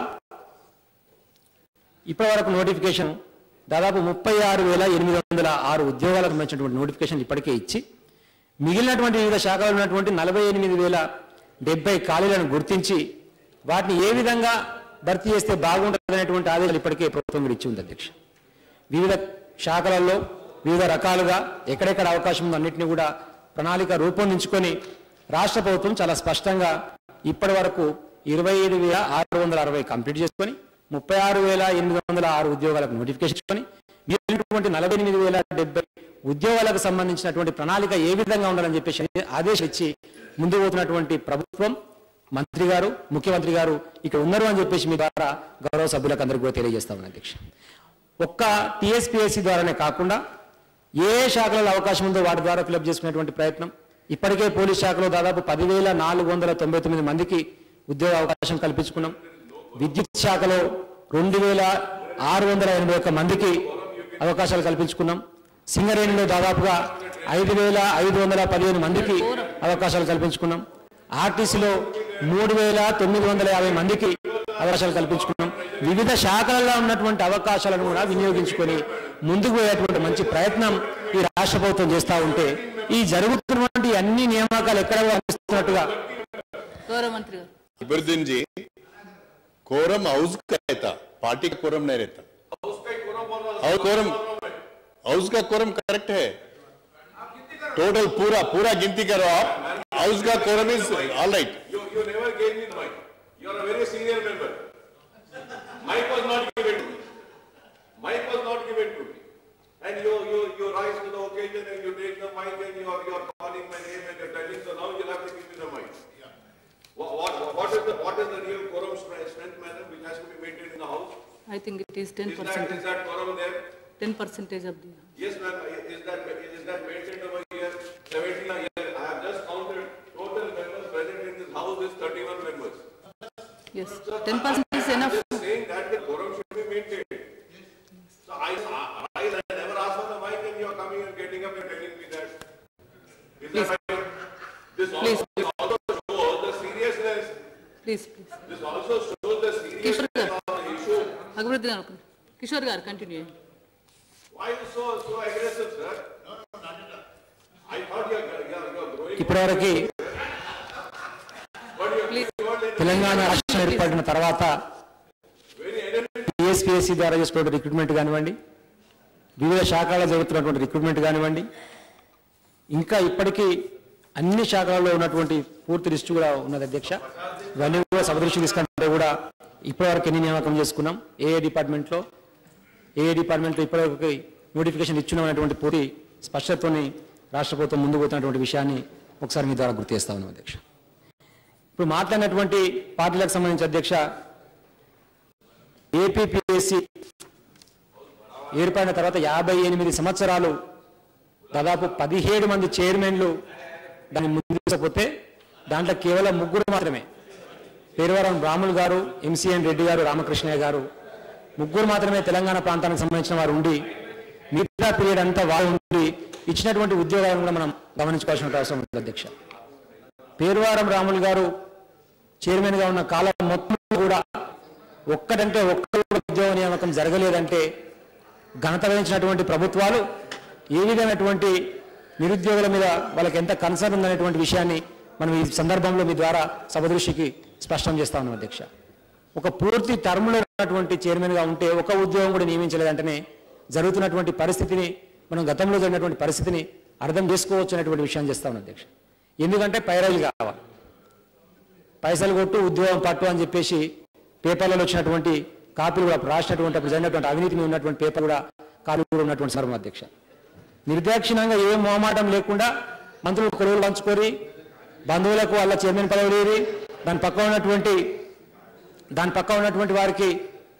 ఇప్పటివరకు నోటిఫికేషన్ దాదాపు ముప్పై ఆరు వేల ఎనిమిది వందల ఆరు ఉద్యోగాలకు సంబంధించినటువంటి నోటిఫికేషన్ ఇప్పటికే ఇచ్చి మిగిలినటువంటి వివిధ శాఖలు ఉన్నటువంటి నలభై ఎనిమిది వేల డెబ్బై ఖాళీలను గుర్తించి వాటిని ఏ విధంగా భర్తీ చేస్తే బాగుంటుంది అనేటువంటి ఆదేశాలు ఇప్పటికే ప్రభుత్వం కూడా ఇచ్చి ఉంది అధ్యక్ష వివిధ శాఖలలో వివిధ రకాలుగా ఎక్కడెక్కడ అవకాశం ఉందో అన్నింటినీ కూడా ప్రణాళిక రూపొందించుకొని రాష్ట్ర ప్రభుత్వం చాలా స్పష్టంగా ఇప్పటి వరకు ఇరవై ఏడు వేల ఆరు వందల అరవై కంప్లీట్ చేసుకొని ముప్పై ఆరు వేల ఎనిమిది వందల ఆరు ఉద్యోగాలకు నోటిఫికేషన్ ఇచ్చుకొని మిగిలినటువంటి నలభై ఎనిమిది వేల డెబ్బై ఉద్యోగాలకు సంబంధించినటువంటి ప్రణాళిక ఏ విధంగా ఉండాలని చెప్పేసి ఆదేశం ఇచ్చి ముందుకు పోతున్నటువంటి ప్రభుత్వం మంత్రి గారు ముఖ్యమంత్రి గారు ఇక్కడ ఉన్నారు అని చెప్పేసి మీ ద్వారా గౌరవ సభ్యులకు అందరికీ కూడా తెలియజేస్తామని అధ్యక్ష ఒక్క టీఎస్పీఎస్సీ ద్వారానే కాకుండా ఏ ఏ శాఖలలో అవకాశం ఉందో వాటి ద్వారా ఫిలప్ చేసుకునేటువంటి ప్రయత్నం ఇప్పటికే పోలీస్ శాఖలో దాదాపు పదివేల నాలుగు వందల తొంభై తొమ్మిది మందికి ఉద్యోగ అవకాశం కల్పించుకున్నాం విద్యుత్ శాఖలో రెండు వేల ఆరు వందల ఎనభై ఒక్క మందికి అవకాశాలు కల్పించుకున్నాం సింగరేణిలో దాదాపుగా ఐదు వేల ఐదు వందల పదిహేను మందికి అవకాశాలు కల్పించుకున్నాం ఆర్టీసీలో మూడు వేల తొమ్మిది వందల యాభై మందికి అవకాశాలు కల్పించుకున్నాం వివిధ శాఖలలో ఉన్నటువంటి అవకాశాలను కూడా వినియోగించుకొని ముందుకు పోయేటువంటి మంచి ప్రయత్నం ఈ రాష్ట్ర ప్రభుత్వం చేస్తూ ఉంటే ఈ జరుగుతున్నటువంటి అన్ని నియామకాలు ఎక్కడ అనిపిస్తున్నట్టుగా గౌరవ మంత్రి గారు जबरदीन जी कोरम हाउस का रहता पार्टी का कोरम नहीं रहता हाउस कोरम हाउस का कोरम करेक्ट है टोटल पूरा पूरा गिनती करो आप हाउस का quorum is all right You, you never gave me the mic. You are a very senior member. Mic was not given to me. Mic was not given to me. And you, you, you rise to the occasion and you take the mic and you are, you are calling my name and you're telling, so now you'll have to give me the mic. What, what, what is the, what is the real quorum strength, strength madam, which has to be maintained in the house? I think it is ten Is that, is percentage, that quorum there? ten percentage of the, Yes, ma'am, is that, is that maintained over here? Seventeen are here. I have just counted, total members present in this house is thirty-one members. yes, ten percent is enough. saying that the quorum should be maintained. So I, I, I never asked for the mic and you are coming and getting up and telling me that. Is that right? This also, this also shows the seriousness, Please, please. this also shows the seriousness of the issue. అభివృద్ధి గారు కిషోర్ గారు continue చేయండి Why you so, so aggressive, sir? I thought you are, you are, you are growing, ఇప్పటివరకు but you are, you are Telangana రాష్ట్రం ఏర్పడిన తర్వాత TSPSC ద్వారా చేసినటువంటి రిక్రూట్మెంట్ కానివ్వండి వివిధ శాఖల్లో జరుగుతున్నటువంటి రిక్రూట్మెంట్ కానివ్వండి ఇంకా ఇప్పటికీ అన్ని శాఖలలో ఉన్నటువంటి పూర్తి లిస్టు కూడా ఉన్నది అధ్యక్ష ఇవన్నీ కూడా సభదృష్టి తీసుకుంటే కూడా ఇప్పటివరకు ఎన్ని నియామకం చేసుకున్నాం ఏ ఏ డిపార్ట్మెంట్లో ఏ ఏ డిపార్ట్మెంట్లో ఇప్పటివరకు నోటిఫికేషన్ ఇచ్చున్నాం అనేటువంటి పూర్తి స్పష్టతతోని రాష్ట్ర ప్రభుత్వం ముందుకు పోతున్నటువంటి విషయాన్ని ఒకసారి మీ ద్వారా గుర్తు చేస్తా ఉన్నాం అధ్యక్ష ఇప్పుడు మాట్లాడినటువంటి పార్టీలకు సంబంధించి అధ్యక్ష ఏపీపీఎస్సి ఏర్పడిన తర్వాత యాభై ఎనిమిది సంవత్సరాలు దాదాపు పదిహేడు మంది చైర్మన్లు దాన్ని ముందుకు తీసుకుపోతే దాంట్లో కేవలం ముగ్గురు మాత్రమే పేరువరం రాములు గారు ఎంసీఎన్ రెడ్డి గారు రామకృష్ణయ్య గారు ముగ్గురు మాత్రమే తెలంగాణ ప్రాంతానికి సంబంధించిన వారు ఉండి మిగతా పీరియడ్ అంతా వారు ఉండి ఇచ్చినటువంటి ఉద్యోగాలను కూడా మనం గమనించుకోవాల్సిన అవసరం ఉంది అధ్యక్ష పేరువారం రాములు గారు చైర్మన్గా ఉన్న కాలం మొత్తం కూడా ఒక్కడంటే ఒక్కరు కూడా ఉద్యోగ నియామకం జరగలేదంటే ఘనత వహించినటువంటి ప్రభుత్వాలు ఏ విధమైనటువంటి నిరుద్యోగుల మీద వాళ్ళకి ఎంత కన్సర్న్ ఉందనేటువంటి విషయాన్ని మనం ఈ సందర్భంలో మీ ద్వారా సభ దృష్టికి స్పష్టం చేస్తా ఉన్నాం అధ్యక్ష ఒక పూర్తి టర్మ్లో ఉన్నటువంటి చైర్మన్గా ఉంటే ఒక ఉద్యోగం కూడా నియమించలేదంటేనే జరుగుతున్నటువంటి పరిస్థితిని మనం గతంలో జరిగినటువంటి పరిస్థితిని అర్థం చేసుకోవచ్చు అనేటువంటి విషయం చేస్తా ఉన్నాం అధ్యక్ష ఎందుకంటే పైరైలు కావాలి పైసలు కొట్టు ఉద్యోగం పట్టు అని చెప్పేసి పేపర్లలో వచ్చినటువంటి కాపీలు కూడా రాసినటువంటి అప్పుడు జరిగినటువంటి అవినీతి మీద ఉన్నటువంటి పేపర్ కూడా కాపీలు కూడా ఉన్నటువంటి సర్వం అధ్యక్ష నిర్దాక్షిణంగా ఏ మొహమాటం లేకుండా మంత్రులు కొలువులు పంచుకొని బంధువులకు వాళ్ళ చైర్మన్ పదవులు ఏరి దాని పక్క ఉన్నటువంటి దాని పక్క ఉన్నటువంటి వారికి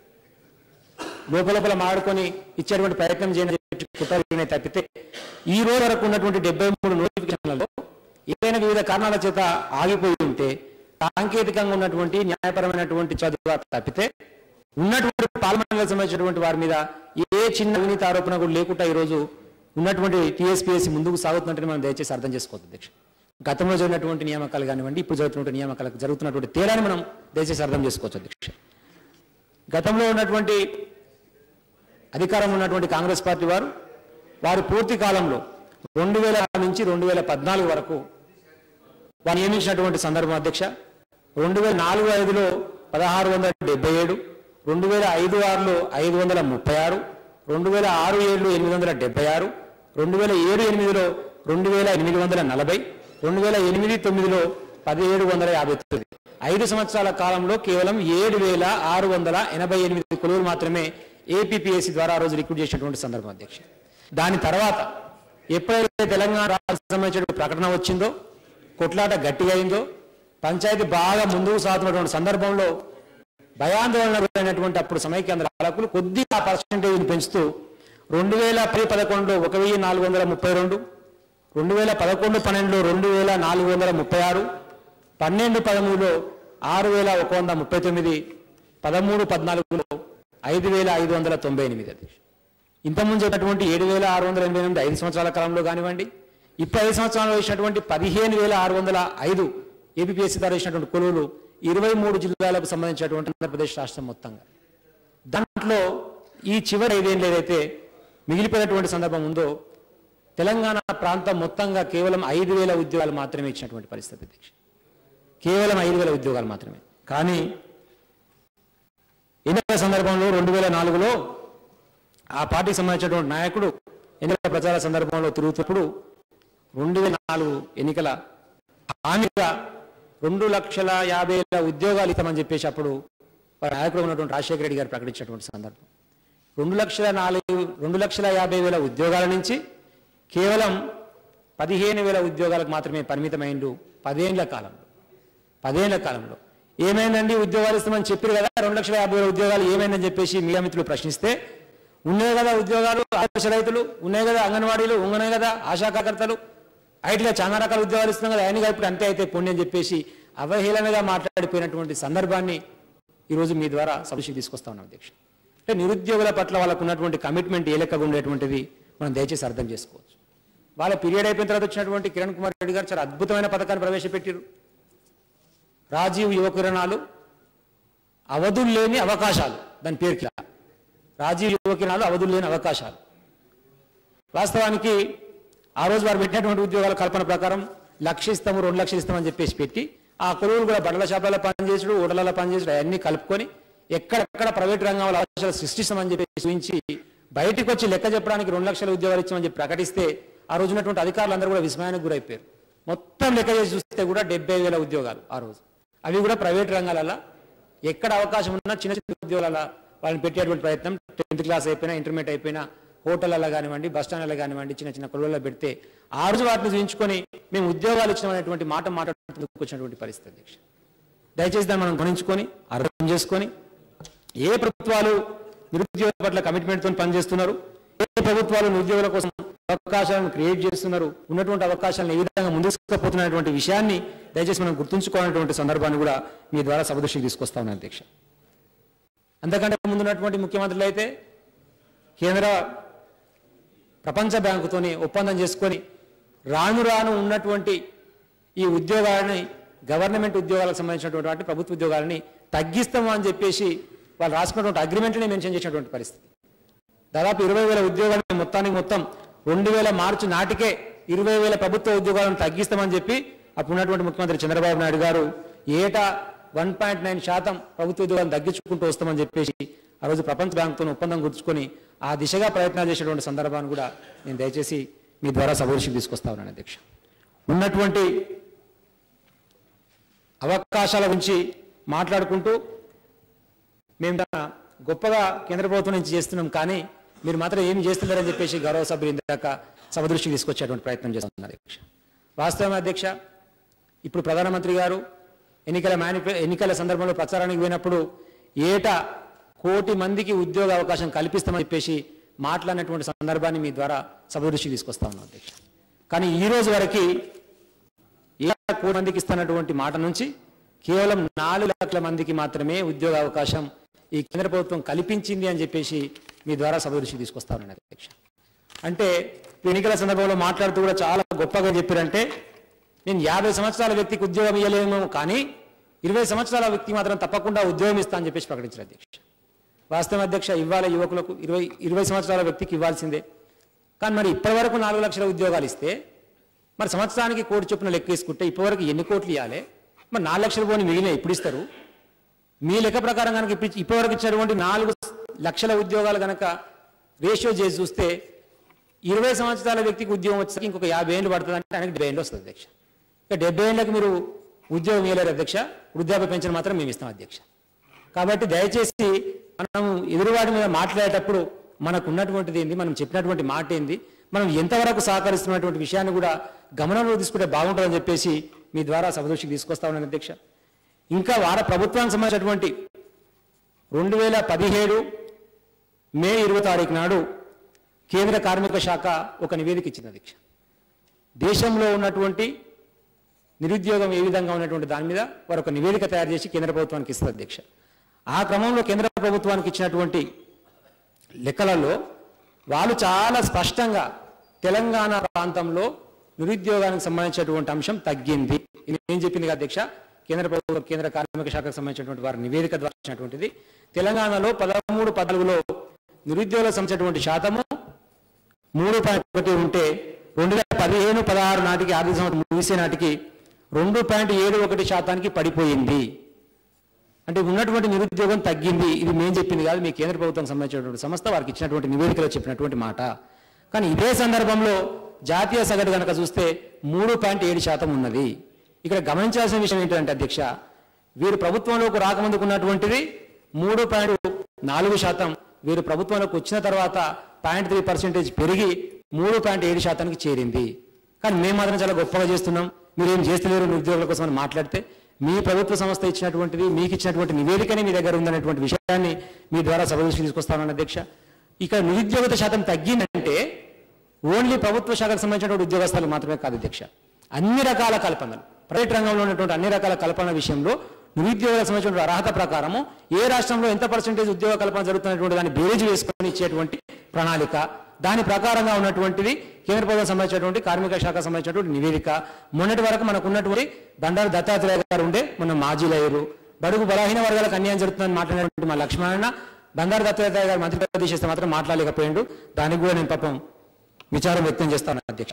లోపల మాడుకొని ఇచ్చేటువంటి ప్రయత్నం చేయని చెప్పి కుట్రలు తప్పితే ఈ రోజు వరకు ఉన్నటువంటి డెబ్బై మూడు నోటిఫికేషన్లలో ఏదైనా వివిధ కారణాల చేత ఆగిపోయి ఉంటే సాంకేతికంగా ఉన్నటువంటి న్యాయపరమైనటువంటి చదువు తప్పితే ఉన్నటువంటి పార్లమెంట్ సంబంధించినటువంటి వారి మీద ఏ చిన్న అవినీతి ఆరోపణ కూడా లేకుండా ఈరోజు ఉన్నటువంటి టీఎస్పీఎస్సీ ముందుకు సాగుతున్నట్టు మనం దయచేసి అర్థం చేసుకోవద్దు అధ్యక్ష గతంలో జరిగినటువంటి నియామకాలు కానివ్వండి ఇప్పుడు జరుగుతున్నటువంటి నియామకాలకు జరుగుతున్నటువంటి తేడాని మనం దయచేసి అర్థం చేసుకోవచ్చు అధ్యక్ష గతంలో ఉన్నటువంటి అధికారంలో ఉన్నటువంటి కాంగ్రెస్ పార్టీ వారు వారి పూర్తి కాలంలో రెండు వేల నుంచి రెండు వేల పద్నాలుగు వరకు వారు నియమించినటువంటి సందర్భం అధ్యక్ష రెండు వేల నాలుగు ఐదులో పదహారు వందల డెబ్బై ఏడు రెండు వేల ఐదు ఆరులో ఐదు వందల ముప్పై ఆరు రెండు వేల ఆరు ఏడులో ఎనిమిది వందల డెబ్బై ఆరు రెండు వేల ఏడు ఎనిమిదిలో రెండు వేల ఎనిమిది వందల నలభై రెండు వేల ఎనిమిది తొమ్మిదిలో పదిహేడు వందల యాభై తొమ్మిది ఐదు సంవత్సరాల కాలంలో కేవలం ఏడు వేల ఆరు వందల ఎనభై ఎనిమిది కొలువులు మాత్రమే ఏపీపీఎస్సీ ద్వారా ఆ రోజు రిక్రూట్ చేసినటువంటి సందర్భం అధ్యక్ష దాని తర్వాత ఎప్పుడైతే తెలంగాణ రాష్ట్ర సంబంధించిన ప్రకటన వచ్చిందో కొట్లాట గట్టిగా అయిందో పంచాయతీ బాగా ముందుకు సాగుతున్నటువంటి సందర్భంలో భయాందోళనటువంటి అప్పుడు సమైక్యాంధ్ర పాలకులు కొద్దిగా పర్సంటేజ్ని పెంచుతూ రెండు వేల పది పదకొండులో ఒక వెయ్యి నాలుగు వందల ముప్పై రెండు రెండు వేల పదకొండు పన్నెండులో రెండు వేల నాలుగు వందల ముప్పై ఆరు పన్నెండు పదమూడులో ఆరు వేల ఒక వంద ముప్పై తొమ్మిది పదమూడు పద్నాలుగులో ఐదు వేల ఐదు వందల తొంభై ఎనిమిది అధ్యక్ష ఇంతకుముందు చెప్పినటువంటి ఏడు వేల ఆరు వందల ఎనభై ఎనిమిది ఐదు సంవత్సరాల కాలంలో కానివ్వండి ఇప్పుడు ఐదు సంవత్సరాల్లో వేసినటువంటి పదిహేను వేల ఆరు వందల ఐదు ఏపీఎస్సీ ద్వారా వేసినటువంటి కొలువులు ఇరవై మూడు జిల్లాలకు సంబంధించినటువంటి ఆంధ్రప్రదేశ్ రాష్ట్రం మొత్తంగా దాంట్లో ఈ చివరి ఐదేళ్ళు ఏదైతే మిగిలిపోయినటువంటి సందర్భం ఉందో తెలంగాణ ప్రాంతం మొత్తంగా కేవలం ఐదు వేల ఉద్యోగాలు మాత్రమే ఇచ్చినటువంటి పరిస్థితి అధ్యక్ష కేవలం ఐదు వేల ఉద్యోగాలు మాత్రమే కానీ ఎన్నికల సందర్భంలో రెండు వేల నాలుగులో ఆ పార్టీకి సంబంధించినటువంటి నాయకుడు ఎన్నికల ప్రచార సందర్భంలో తిరుగుతున్నప్పుడు రెండు వేల నాలుగు ఎన్నికల హామీగా రెండు లక్షల యాభై వేల ఉద్యోగాలు ఇస్తామని చెప్పేసి అప్పుడు వారి నాయకుడు ఉన్నటువంటి రాజశేఖర రెడ్డి గారు ప్రకటించినటువంటి సందర్భం రెండు లక్షల నాలుగు రెండు లక్షల యాభై వేల ఉద్యోగాల నుంచి కేవలం పదిహేను వేల ఉద్యోగాలకు మాత్రమే పరిమితమైండు పదేళ్ల కాలంలో పదేళ్ల కాలంలో ఏమైందండి ఉద్యోగాలు ఇస్తామని చెప్పారు కదా రెండు లక్షల యాభై వేల ఉద్యోగాలు ఏమైందని చెప్పేసి మీడియా మిత్రులు ప్రశ్నిస్తే ఉన్నాయి కదా ఉద్యోగాలు ఆదర్శ రైతులు ఉన్నాయి కదా అంగన్వాడీలు ఉన్నాయి కదా ఆశా కార్యకర్తలు ఐటీలో చాలా రకాల ఉద్యోగాలు ఇస్తున్నాం కదా ఆయన ఇప్పుడు అంతే అయితే పుణ్యం చెప్పేసి అవహేళనగా మాట్లాడిపోయినటువంటి సందర్భాన్ని ఈరోజు మీ ద్వారా సమస్య తీసుకొస్తా ఉన్నాం అధ్యక్ష అంటే నిరుద్యోగుల పట్ల వాళ్ళకు ఉన్నటువంటి కమిట్మెంట్ ఏ లెక్కగా ఉండేటువంటిది మనం దయచేసి అర్థం చేసుకోవచ్చు వాళ్ళ పీరియడ్ అయిపోయిన తర్వాత వచ్చినటువంటి కిరణ్ కుమార్ రెడ్డి గారు చాలా అద్భుతమైన పథకాన్ని ప్రవేశపెట్టారు రాజీవ్ యువ కిరణాలు అవధులు లేని అవకాశాలు దాని పేరు కిరా రాజీవ్ యువ కిరణాలు అవధులు లేని అవకాశాలు వాస్తవానికి ఆ రోజు వారు పెట్టినటువంటి ఉద్యోగాల కల్పన ప్రకారం లక్ష ఇస్తాము రెండు లక్షలు ఇస్తామని చెప్పేసి పెట్టి ఆ కొలువులు కూడా బట్టల షాపులలో పనిచేసుడు ఓటలలో పనిచేసుడు అవన్నీ కలుపుకొని ఎక్కడెక్కడ ప్రైవేట్ రంగంలో అవకాశాలు సృష్టిస్తామని చెప్పి చూపించి బయటికి వచ్చి లెక్క చెప్పడానికి రెండు లక్షల ఉద్యోగాలు ఇచ్చామని చెప్పి ప్రకటిస్తే ఆ రోజు ఉన్నటువంటి అధికారులందరూ కూడా విస్మయానికి గురైపోయారు మొత్తం లెక్క చేసి చూస్తే కూడా డెబ్బై వేల ఉద్యోగాలు ఆ రోజు అవి కూడా ప్రైవేట్ రంగాలలో ఎక్కడ అవకాశం ఉన్నా చిన్న చిన్న ఉద్యోగాల వాళ్ళని పెట్టేటువంటి ప్రయత్నం టెన్త్ క్లాస్ అయిపోయినా ఇంటర్మీడియట్ అయిపోయినా హోటళ్ళలో కానివ్వండి బస్ స్టాండ్లలో కానివ్వండి చిన్న చిన్న కొలువుల్లో పెడితే ఆ రోజు వాటిని చూపించుకొని మేము ఉద్యోగాలు ఇచ్చినామనేటువంటి మాట మాట్లాడుతూ వచ్చినటువంటి పరిస్థితి అధ్యక్ష దయచేసి దాన్ని మనం గమనించుకొని అర్థం చేసుకొని ఏ ప్రభుత్వాలు నిరుద్యోగుల పట్ల కమిట్మెంట్తో పనిచేస్తున్నారు ఏ ప్రభుత్వాలు నిరుద్యోగుల కోసం అవకాశాలను క్రియేట్ చేస్తున్నారు ఉన్నటువంటి అవకాశాలను ఏ విధంగా ముందుకుపోతున్నటువంటి విషయాన్ని దయచేసి మనం గుర్తుంచుకోవాలనేటువంటి సందర్భాన్ని కూడా మీ ద్వారా సభదృష్టికి తీసుకొస్తా ఉన్నాను అధ్యక్ష అంతకంటే ముందున్నటువంటి ముఖ్యమంత్రులు అయితే కేంద్ర ప్రపంచ బ్యాంకుతోని ఒప్పందం చేసుకొని రాను రాను ఉన్నటువంటి ఈ ఉద్యోగాలని గవర్నమెంట్ ఉద్యోగాలకు సంబంధించినటువంటి వాటి ప్రభుత్వ ఉద్యోగాలని తగ్గిస్తాము అని చెప్పేసి వాళ్ళు రాసుకున్నటువంటి అగ్రిమెంట్ని మెన్షన్ చేసినటువంటి పరిస్థితి దాదాపు ఇరవై వేల ఉద్యోగాలను మొత్తానికి మొత్తం రెండు వేల మార్చి నాటికే ఇరవై వేల ప్రభుత్వ ఉద్యోగాలను తగ్గిస్తామని చెప్పి అప్పుడు ఉన్నటువంటి ముఖ్యమంత్రి చంద్రబాబు నాయుడు గారు ఏటా వన్ పాయింట్ నైన్ శాతం ప్రభుత్వ ఉద్యోగాలను తగ్గించుకుంటూ వస్తామని చెప్పేసి ఆ రోజు ప్రపంచ బ్యాంకుతో ఒప్పందం గుర్చుకొని ఆ దిశగా ప్రయత్నాలు చేసేటువంటి సందర్భాన్ని కూడా నేను దయచేసి మీ ద్వారా సభదృష్టికి తీసుకొస్తా ఉన్నాను అధ్యక్ష ఉన్నటువంటి అవకాశాల గురించి మాట్లాడుకుంటూ మేము దాన్ని గొప్పగా కేంద్ర ప్రభుత్వం నుంచి చేస్తున్నాం కానీ మీరు మాత్రం ఏమి చేస్తున్నారని చెప్పేసి గౌరవ సభ్యులు ఇందాక సభ దృష్టికి తీసుకొచ్చేటువంటి ప్రయత్నం చేస్తున్నారు అధ్యక్ష వాస్తవం అధ్యక్ష ఇప్పుడు ప్రధానమంత్రి గారు ఎన్నికల మేనిఫె ఎన్నికల సందర్భంలో ప్రచారానికి పోయినప్పుడు ఏటా కోటి మందికి ఉద్యోగ అవకాశం కల్పిస్తామని చెప్పేసి మాట్లాడినటువంటి సందర్భాన్ని మీ ద్వారా సభ దృష్టికి తీసుకొస్తా ఉన్నాం అధ్యక్ష కానీ ఈ రోజు వరకు ఏ కోటి మందికి ఇస్తున్నటువంటి మాట నుంచి కేవలం నాలుగు లక్షల మందికి మాత్రమే ఉద్యోగ అవకాశం ఈ కేంద్ర ప్రభుత్వం కల్పించింది అని చెప్పేసి మీ ద్వారా సభ దృష్టికి తీసుకొస్తామని అధ్యక్ష అంటే ఇప్పుడు ఎన్నికల సందర్భంలో మాట్లాడుతూ కూడా చాలా గొప్పగా చెప్పారంటే నేను యాభై సంవత్సరాల వ్యక్తికి ఉద్యోగం ఇవ్వలేము కానీ ఇరవై సంవత్సరాల వ్యక్తి మాత్రం తప్పకుండా ఉద్యోగం ఇస్తా అని చెప్పేసి ప్రకటించారు అధ్యక్ష వాస్తవం అధ్యక్ష ఇవ్వాలి యువకులకు ఇరవై ఇరవై సంవత్సరాల వ్యక్తికి ఇవ్వాల్సిందే కానీ మరి ఇప్పటివరకు నాలుగు లక్షల ఉద్యోగాలు ఇస్తే మరి సంవత్సరానికి కోటి చొప్పున లెక్క వేసుకుంటే ఇప్పటివరకు ఎన్ని కోట్లు ఇవ్వాలి మరి నాలుగు లక్షలు పోని మిగిలిన ఎప్పుడు ఇస్తారు మీ లెక్క ప్రకారం కనుక ఇప్పి ఇప్పటివరకు ఇచ్చినటువంటి నాలుగు లక్షల ఉద్యోగాలు కనుక రేషియో చేసి చూస్తే ఇరవై సంవత్సరాల వ్యక్తికి ఉద్యోగం వచ్చేసరికి ఇంకొక యాభై ఏళ్ళు పడుతుంది అంటే ఆయనకి డెబ్బై ఏళ్ళు వస్తుంది అధ్యక్ష ఇక డెబ్బై ఏళ్ళకి మీరు ఉద్యోగం ఇవ్వలేరు అధ్యక్ష వృద్ధాప్య పెన్షన్ మాత్రం మేము ఇస్తాం అధ్యక్ష కాబట్టి దయచేసి మనం ఎదురువాడి మీద మాట్లాడేటప్పుడు మనకు ఉన్నటువంటిది ఏంది మనం చెప్పినటువంటి మాట ఏంది మనం ఎంతవరకు సహకరిస్తున్నటువంటి విషయాన్ని కూడా గమనంలో తీసుకుంటే బాగుంటుందని చెప్పేసి మీ ద్వారా సభదృష్టికి తీసుకొస్తా ఉన్నాను అధ్యక్ష ఇంకా వార ప్రభుత్వానికి సంబంధించినటువంటి రెండు వేల పదిహేడు మే ఇరవై తారీఖు నాడు కేంద్ర కార్మిక శాఖ ఒక నివేదిక ఇచ్చింది అధ్యక్ష దేశంలో ఉన్నటువంటి నిరుద్యోగం ఏ విధంగా ఉన్నటువంటి దాని మీద వారు ఒక నివేదిక తయారు చేసి కేంద్ర ప్రభుత్వానికి ఇస్తారు అధ్యక్ష ఆ క్రమంలో కేంద్ర ప్రభుత్వానికి ఇచ్చినటువంటి లెక్కలలో వాళ్ళు చాలా స్పష్టంగా తెలంగాణ ప్రాంతంలో నిరుద్యోగానికి సంబంధించినటువంటి అంశం తగ్గింది ఇది ఏం చెప్పింది కదా అధ్యక్ష కేంద్ర ప్రభుత్వం కేంద్ర కార్మిక శాఖకు సంబంధించినటువంటి వారి నివేదిక ద్వారా ఇచ్చినటువంటిది తెలంగాణలో పదమూడు పదవులో నిరుద్యోగులకు సంబంధించినటువంటి శాతము మూడు పాయింట్ ఒకటి ఉంటే రెండు వేల పదిహేను పదహారు నాటికి ఆర్థిక సంవత్సరం ముగిసే నాటికి రెండు పాయింట్ ఏడు ఒకటి శాతానికి పడిపోయింది అంటే ఉన్నటువంటి నిరుద్యోగం తగ్గింది ఇది మేము చెప్పింది కాదు మీ కేంద్ర ప్రభుత్వం సంబంధించినటువంటి సంస్థ వారికి ఇచ్చినటువంటి నివేదికలో చెప్పినటువంటి మాట కానీ ఇదే సందర్భంలో జాతీయ సగటు కనుక చూస్తే మూడు పాయింట్ ఏడు శాతం ఉన్నది ఇక్కడ గమనించాల్సిన విషయం ఏంటంటే అధ్యక్ష వీరు ప్రభుత్వంలోకి రాకముందుకు ఉన్నటువంటిది మూడు పాయింట్ నాలుగు శాతం వీరు ప్రభుత్వంలోకి వచ్చిన తర్వాత పాయింట్ త్రీ పర్సెంటేజ్ పెరిగి మూడు పాయింట్ ఏడు శాతానికి చేరింది కానీ మేము మాత్రం చాలా గొప్పగా చేస్తున్నాం మీరు ఏం చేస్తలేరు నిరుద్యోగుల కోసం అని మాట్లాడితే మీ ప్రభుత్వ సంస్థ ఇచ్చినటువంటిది మీకు ఇచ్చినటువంటి నివేదికనే మీ దగ్గర ఉందనేటువంటి విషయాన్ని మీ ద్వారా సభ దృష్టికి తీసుకొస్తానని అధ్యక్ష ఇక్కడ నిరుద్యోగత శాతం తగ్గిందంటే ఓన్లీ ప్రభుత్వ శాఖకు సంబంధించినటువంటి ఉద్యోగస్తులు మాత్రమే కాదు అధ్యక్ష అన్ని రకాల కల్పనలు ప్రైవేట్ రంగంలో ఉన్నటువంటి అన్ని రకాల కల్పన విషయంలో నిరుద్యోగులకు సంబంధించిన అర్హత ప్రకారము ఏ రాష్ట్రంలో ఎంత పర్సెంటేజ్ ఉద్యోగ కల్పన జరుగుతున్నటువంటి దాన్ని బేరేజ్ వేసుకొని ఇచ్చేటువంటి ప్రణాళిక దాని ప్రకారంగా ఉన్నటువంటిది కేంద్ర ప్రభుత్వం సంబంధించినటువంటి కార్మిక శాఖ సంబంధించినటువంటి నివేదిక మొన్నటి వరకు మనకు ఉన్నటువంటి బండారు దత్తాత్రేయ గారు ఉండే మన మాజీలు అయ్యారు బడుగు బలహీన వర్గాలకు అన్యాయం జరుగుతుందని మాట్లాడినటువంటి మా లక్ష్మణ బండారు దత్తాత్రేయ గారు మంత్రి పదవి చేస్తే మాత్రం మాట్లాడలేకపోయిండు దానికి కూడా నేను పాపం విచారం వ్యక్తం చేస్తాను అధ్యక్ష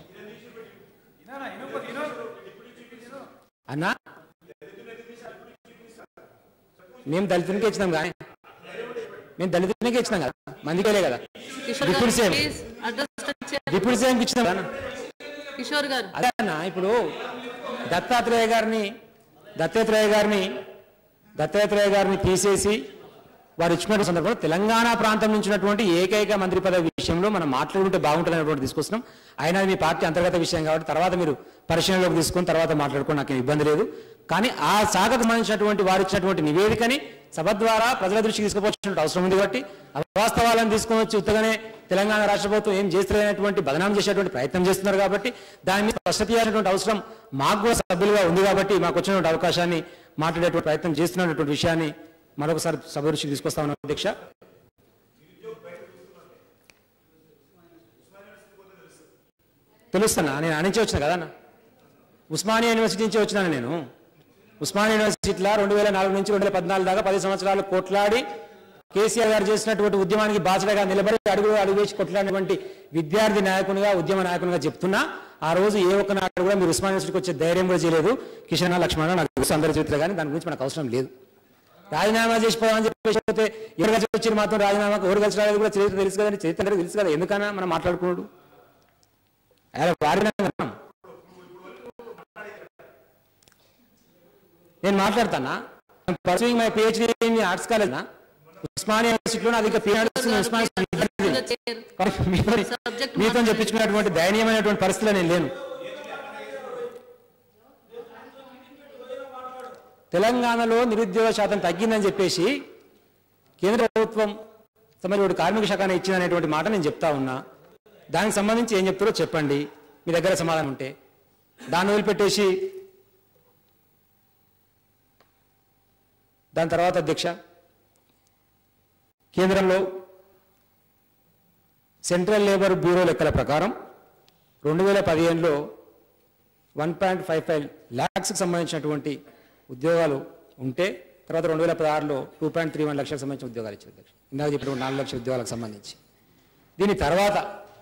అన్నా మేము దళితునికే ఇచ్చినాం కానీ మేము దళితునికే ఇచ్చినాం కదా మందికేలే కదా కిషోర్ ఇప్పుడు గారు సేమ్ ప్లీజ్ అడ్రస్ ఇప్పుడు సేమ్ ఇచ్చినాం కదా కిషోర్ గారు అదే అన్న ఇప్పుడు దత్తాత్రేయ గారిని దత్తాత్రేయ గారిని దత్తాత్రేయ గారిని తీసేసి వారు ఇచ్చినటువంటి సందర్భంలో తెలంగాణ ప్రాంతం నుంచి ఉన్నటువంటి ఏకైక మంత్రి పదవి విషయంలో మనం మాట్లాడుకుంటే బాగుంటుంది అనేటువంటి తీసుకొస్తున్నాం అయినా అది మీ పార్టీ అంతర్గత విషయం కాబట్టి తర్వాత మీరు పరిశీలనలోకి తీసుకుని తర్వాత మాట్లాడుకోండి నాకు ఇబ్బంది లేదు కానీ ఆ శాఖకు సంబంధించినటువంటి వారు ఇచ్చినటువంటి నివేదికని సభ ద్వారా ప్రజల దృష్టికి తీసుకుపోవాల్సిన అవసరం ఉంది కాబట్టి అవాస్తవాలను తీసుకొని వచ్చి ఉత్తగానే తెలంగాణ రాష్ట్ర ప్రభుత్వం ఏం చేస్తలేనటువంటి బదనాం చేసేటువంటి ప్రయత్నం చేస్తున్నారు కాబట్టి దాని మీద స్పష్టత చేయాల్సినటువంటి అవసరం మాకు కూడా సభ్యులుగా ఉంది కాబట్టి మాకు వచ్చినటువంటి అవకాశాన్ని మాట్లాడేటువంటి ప్రయత్నం చేస్తున్నటువంటి విషయాన్ని మరొకసారి సభ దృష్టికి తీసుకొస్తా ఉన్నాం అధ్యక్ష తెలుస్తున్నా నేను అనించి వచ్చిన కదా అన్న ఉస్మానియా యూనివర్సిటీ నుంచి వచ్చినాను నేను ఉస్మానియా యూనివర్సిటీలో రెండు వేల నాలుగు నుంచి రెండు వేల పద్నాలుగు దాకా పది సంవత్సరాలు కొట్లాడి కేసీఆర్ గారు చేసినటువంటి ఉద్యమానికి బాసడగా నిలబడి అడుగు అడుగు వేసి కొట్లాడినటువంటి విద్యార్థి నాయకునిగా ఉద్యమ నాయకునిగా చెప్తున్నా ఆ రోజు ఏ ఒక్క నాడు కూడా మీరు ఉస్మానియా యూనివర్సిటీకి వచ్చే ధైర్యం కూడా చేయలేదు కిషన్ లక్ష్మణ నాకు తెలుసు అందరి చరిత్ర కానీ దాని గురించి మనకు అవసరం లేదు రాజీనామా చేసిపోదామని చెప్పేసి పోతే ఎవరు కలిసి వచ్చి మాత్రం రాజీనామా ఎవరు కలిసి రాలేదు కూడా చరిత్ర తెలుసు కదండి చరిత్ర అందరికీ తెలుసు కదా ఎందుకన్నా మనం మాట్లాడుకున్నాడు ఆయన వారిన నేను మాట్లాడతానా pursuing my PhD in arts college Osmania యూనివర్సిటీలో నాది ఇంకా పిహెచ్డి ఉస్మానియా చైర్ మీతో- Subject మీతో చెప్పించుకున్నటువంటి దయనీయమైనటువంటి పరిస్థితిలో నేను లేను తెలంగాణలో నిరుద్యోగ శాతం తగ్గిందని చెప్పేసి కేంద్ర ప్రభుత్వం మరి ఒకటి కార్మిక శాఖను ఇచ్చిందనేటువంటి మాట నేను చెప్తా ఉన్నా దానికి సంబంధించి ఏం చెప్తారో చెప్పండి మీ దగ్గర సమాధానం ఉంటే దాన్ని వదిలిపెట్టేసి దాని తర్వాత అధ్యక్ష కేంద్రంలో సెంట్రల్ లేబర్ బ్యూరో లెక్కల ప్రకారం రెండు వేల పదిహేనులో వన్ పాయింట్ ఫైవ్ ఫైవ్ ల్యాక్స్కి సంబంధించినటువంటి ఉద్యోగాలు ఉంటే తర్వాత రెండు వేల పదహారులో టూ పాయింట్ త్రీ వన్ లక్షలకు సంబంధించిన ఉద్యోగాలు ఇచ్చారు అధ్యక్ష ఇందాక చెప్పినటువంటి నాలుగు లక్షల ఉద్యోగాలకు సంబంధించి దీని తర్వాత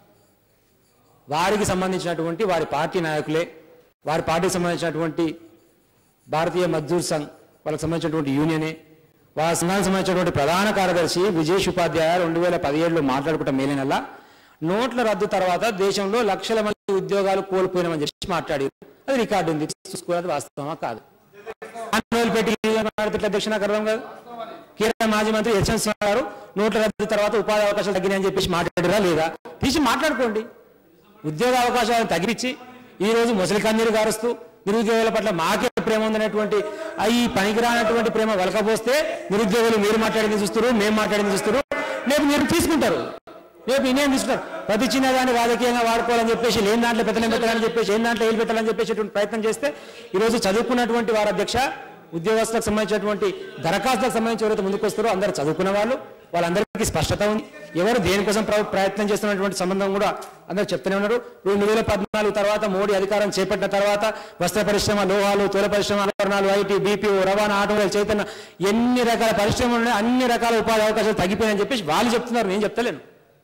వారికి సంబంధించినటువంటి వారి పార్టీ నాయకులే వారి పార్టీకి సంబంధించినటువంటి భారతీయ మజ్దూర్ సంఘ్ వాళ్ళకి సంబంధించినటువంటి యూనియనే వాళ్ళ సంఘానికి సంబంధించినటువంటి ప్రధాన కార్యదర్శి విజేష్ ఉపాధ్యాయ రెండు వేల పదిహేడులో మాట్లాడుకుంటాం మేలేనల్లా నోట్ల రద్దు తర్వాత దేశంలో లక్షల మంది ఉద్యోగాలు కోల్పోయినామని చెప్పి మాట్లాడారు అది రికార్డు ఉంది చూసుకోవాలి వాస్తవమా కాదు అన్నులు పెట్టి మాట్లాడితే అధ్యక్ష నాకు అర్థం కాదు కేరళ మాజీ మంత్రి యశ్వంత్ సింగ్ గారు నోట్ల రద్దు తర్వాత ఉపాధి అవకాశాలు తగ్గినాయని చెప్పేసి మాట్లాడారా లేదా తీసి మాట్లాడుకోండి ఉద్యోగ అవకాశాలను తగ్గించి ఈ రోజు ముసలి కన్నీరు గారుస్తూ నిరుద్యోగుల పట్ల మాకే ప్రేమ ఉందనేటువంటి ఆ ఈ పనికిరానటువంటి ప్రేమ వలకపోస్తే నిరుద్యోగులు మీరు మాట్లాడింది చూస్తారు మేము మాట్లాడింది చూస్తారు రేపు మీరు తీసుకుంటారు రేపు ఇండియన్ తీసుకుంటారు ప్రతి చిన్నదాన్ని రాజకీయంగా వాడుకోవాలని చెప్పేసి లేని దాంట్లో పెట్టలేం పెట్టాలని చెప్పేసి ఏం దాంట్లో ఏలు పెట్టాలని చెప్పేసి ప్రయత్నం చేస్తే ఈ రోజు చదువుకున్నటువంటి వారు అధ్యక్ష ఉద్యోగస్తులకు సంబంధించినటువంటి దరఖాస్తులకు సంబంధించి ఎవరైతే ముందుకు వస్తారో అందరూ చదువుకున్న వాళ్ళు వాళ్ళందరికీ స్పష్టత ఉంది ఎవరు దేనికోసం ప్ర- ప్రయత్నం చేస్తున్నటువంటి సంబంధం కూడా అందరూ చెప్తూనే ఉన్నారు రెండు వేల పద్నాలుగు తర్వాత మోడీ అధికారం చేపట్టిన తర్వాత వస్త్ర పరిశ్రమ లోహాలు తోల పరిశ్రమ ఆభరణాలు ఐటీ బీపీఓ రవాణా ఆటోమొబైల్ చైతన్య ఎన్ని రకాల పరిశ్రమలు ఉన్నాయి అన్ని రకాల ఉపాధి అవకాశాలు తగ్గిపోయాయని చెప్పేసి వాళ్ళు చెప్తున్నారు నేను చెప్తలేను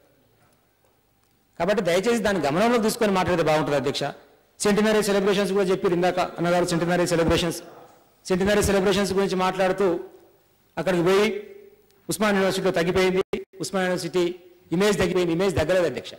కాబట్టి దయచేసి దాన్ని గమనంలోకి తీసుకొని మాట్లాడితే బాగుంటుంది అధ్యక్ష సెంటినరీ సెలబ్రేషన్స్ కూడా చెప్పారు ఇందాక అన్నగారు సెంటినరీ సెలబ్రేషన్స్ సెంటినరీ సెలబ్రేషన్స్ గురించి మాట్లాడుతూ అక్కడికి పోయి ఉస్మాన్ యూనివర్సిటీలో తగ్గిపోయింది ఉస్మాన్ యూనివర్సిటీ ఇమేజ్ తగ్గిపోయింది ఇమేజ్ దగ్గరలేదు అధ్యక్ష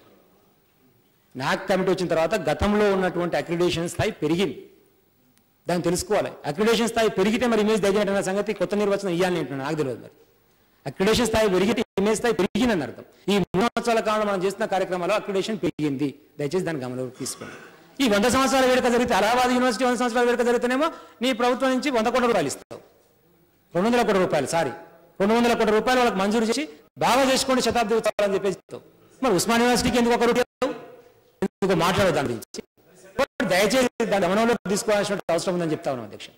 నాక్ కమిటీ వచ్చిన తర్వాత గతంలో ఉన్నటువంటి అక్రిడేషన్ స్థాయి పెరిగింది దాన్ని తెలుసుకోవాలి అక్రిడేషన్ స్థాయి పెరిగితే మరి ఇమేజ్ తగ్గినట్టు సంగతి కొత్త నిర్వచనం ఇవ్వాలని అంటున్నాను నాకు తెలియదు మరి అక్రిడేషన్ స్థాయి పెరిగితే ఇమేజ్ స్థాయి పెరిగిందని అర్థం ఈ మూడు సంవత్సరాల కాలంలో మనం చేస్తున్న కార్యక్రమాల్లో అక్రిడేషన్ పెరిగింది దయచేసి దాన్ని గమనంలోకి తీసుకోండి ఈ వంద సంవత్సరాల వేడుక జరిగితే అలహాబాద్ యూనివర్సిటీ వంద సంవత్సరాల వేడుక జరిగితేనేమో నీ ప్రభుత్వం నుంచి వంద కోట్ల రూపాయలు ఇస్తావు రెండు వందల కోట్ల రూపాయలు సారీ రెండు వందల కోట్ల రూపాయలు వాళ్ళకి మంజూరు చేసి బాగా చేసుకోండి శతాబ్ది ఉత్సవాలని చెప్పేసి చెప్తావు. మరి ఉస్మాన్ యూనివర్సిటీకి ఎందుకు ఒక రూపాయి ఇవ్వవు? ఎందుకు మాట్లాడదు దాని గురించి దయచేసి దాని గమనంలో తీసుకోవాల్సిన అవసరం ఉందని చెప్తా ఉన్నాం అధ్యక్ష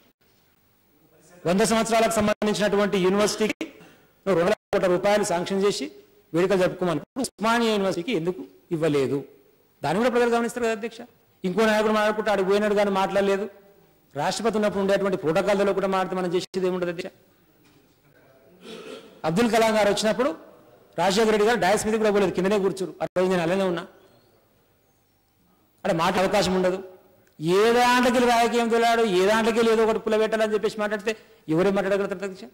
వంద సంవత్సరాలకు సంబంధించినటువంటి యూనివర్సిటీకి నువ్వు రెండు వందల కోట్ల రూపాయలు శాంక్షన్ చేసి వేడుకలు జరుపుకోమని ఉస్మానియా యూనివర్సిటీకి ఎందుకు ఇవ్వలేదు దాన్ని కూడా ప్రజలు గమనిస్తారు కదా అధ్యక్ష ఇంకో నాయకుడు మాట్లాడుకుంటే ఆడికి పోయినాడు కానీ మాట్లాడలేదు రాష్ట్రపతి ఉన్నప్పుడు ఉండేటువంటి ప్రోటోకాల్లో కూడా మాట్లాడితే మనం చేసేది ఏముండదు అధ్యక్ష అబ్దుల్ కలాం గారు వచ్చినప్పుడు రాజశేఖర రెడ్డి గారు డయాస్ మీద కూడా పోలేదు కిందనే కూర్చురు ఆ రోజు నేను అలానే ఉన్నా అక్కడ మాట అవకాశం ఉండదు ఏ దాంట్లోకి వెళ్ళి రాజకీయం తోలాడు ఏ దాంట్లోకి వెళ్ళి ఏదో ఒకటి పుల్ల పెట్టాలని చెప్పేసి మాట్లాడితే ఎవరేం మాట్లాడగలుగుతారు అధ్యక్ష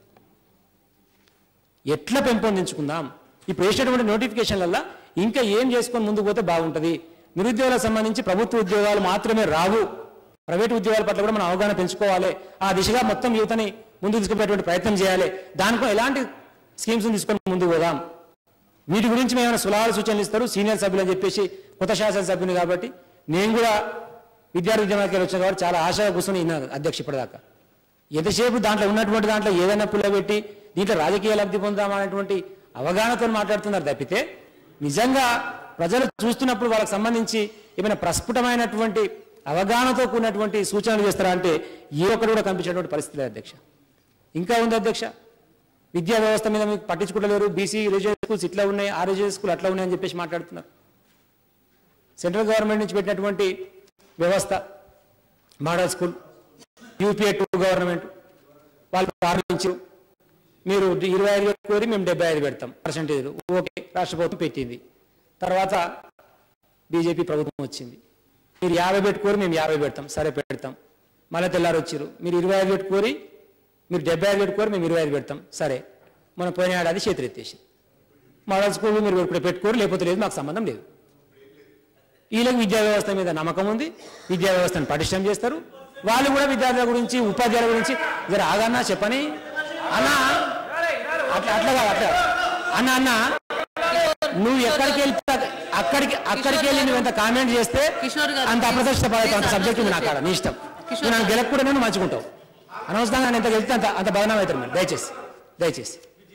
ఎట్లా పెంపొందించుకుందాం ఇప్పుడు వేసినటువంటి నోటిఫికేషన్లల్లో ఇంకా ఏం చేసుకొని ముందుకు పోతే బాగుంటుంది నిరుద్యోగాలకు సంబంధించి ప్రభుత్వ ఉద్యోగాలు మాత్రమే రావు ప్రైవేట్ ఉద్యోగాల పట్ల కూడా మనం అవగాహన పెంచుకోవాలి ఆ దిశగా మొత్తం యువతని ముందుకు తీసుకుపోయేటువంటి ప్రయత్నం చేయాలి దానికో ఎలాంటి స్కీమ్స్ తీసుకొని ముందుకు పోదాం వీటి గురించి మేము ఏమైనా సులహాలు సూచనలు ఇస్తారు సీనియర్ సభ్యులు అని చెప్పేసి కొత్త శాసనసభ్యుని కాబట్టి నేను కూడా విద్యార్థి ఉద్యమానికి వచ్చాను కాబట్టి చాలా ఆశగా కూర్చొని విన్నాను అధ్యక్ష ఇప్పటిదాకా ఎంతసేపు దాంట్లో ఉన్నటువంటి దాంట్లో ఏదైనా పుల్ల పెట్టి దీంట్లో రాజకీయ లబ్ధి పొందామా అనేటువంటి అవగాహనతో మాట్లాడుతున్నారు తప్పితే నిజంగా ప్రజలు చూస్తున్నప్పుడు వాళ్ళకి సంబంధించి ఏమైనా ప్రస్ఫుటమైనటువంటి అవగాహనతో కూడినటువంటి సూచనలు చేస్తారా అంటే ఏ ఒక్కరు కూడా కనిపించేటువంటి పరిస్థితి లేదు అధ్యక్ష ఇంకా ఉంది అధ్యక్ష విద్యా వ్యవస్థ మీద మీకు పట్టించుకుంటలేరు బీసీ రెసిడెన్షియల్ స్కూల్స్ ఇట్లా ఉన్నాయి ఆ రెసిడెన్షియల్ స్కూల్ అట్లా ఉన్నాయని చెప్పేసి మాట్లాడుతున్నారు సెంట్రల్ గవర్నమెంట్ నుంచి పెట్టినటువంటి వ్యవస్థ model school UPA two government వాళ్ళు ప్రారంభించారు మీరు ఇరవై ఐదు పెట్టుకోరి మేము డెబ్బై ఐదు పెడతాం పర్సెంటేజ్ ఓకే రాష్ట్ర ప్రభుత్వం పెట్టింది తర్వాత బీజేపీ ప్రభుత్వం వచ్చింది మీరు యాభై పెట్టుకోరి మేము యాభై పెడతాం సరే పెడతాం మళ్ళీ తెల్లారు వచ్చారు మీరు ఇరవై ఐదు పెట్టుకోరి మీరు డెబ్బై ఐదు పెట్టుకోరి మేము ఇరవై ఐదు పెడతాం సరే మనం పోయిన ఏడాది చేతులు ఎత్తేసి మోడల్ స్కూల్ మీరు ఇప్పుడు పెట్టుకోరు లేకపోతే లేదు మాకు సంబంధం లేదు వీళ్ళకి విద్యా వ్యవస్థ మీద నమ్మకం ఉంది విద్యా వ్యవస్థను పటిష్టం చేస్తారు వాళ్ళు కూడా విద్యార్థుల గురించి ఉపాధ్యాయుల గురించి జర ఆగన్నా చెప్పని అన్నా అట్లా అట్లా కాదు అట్లా అన్న అన్న నువ్వు ఎక్కడికి వెళ్తా అక్కడికి అక్కడికి వెళ్ళి నువ్వు ఎంత కామెంట్ చేస్తే కిషోర్ గారు, అంత అప్రదర్శిత పడతావు అంత please, సబ్జెక్ట్ ఉంది నాకు ఆడ నీ ఇష్టం కిషోర్ నువ్వు నన్ను గెలక కూడా నేను మంచుకుంటావు అనవసరంగా నేను ఎంత గెలిస్తే అంత అంత బదనాం అవుతారు మరి దయచేసి దయచేసి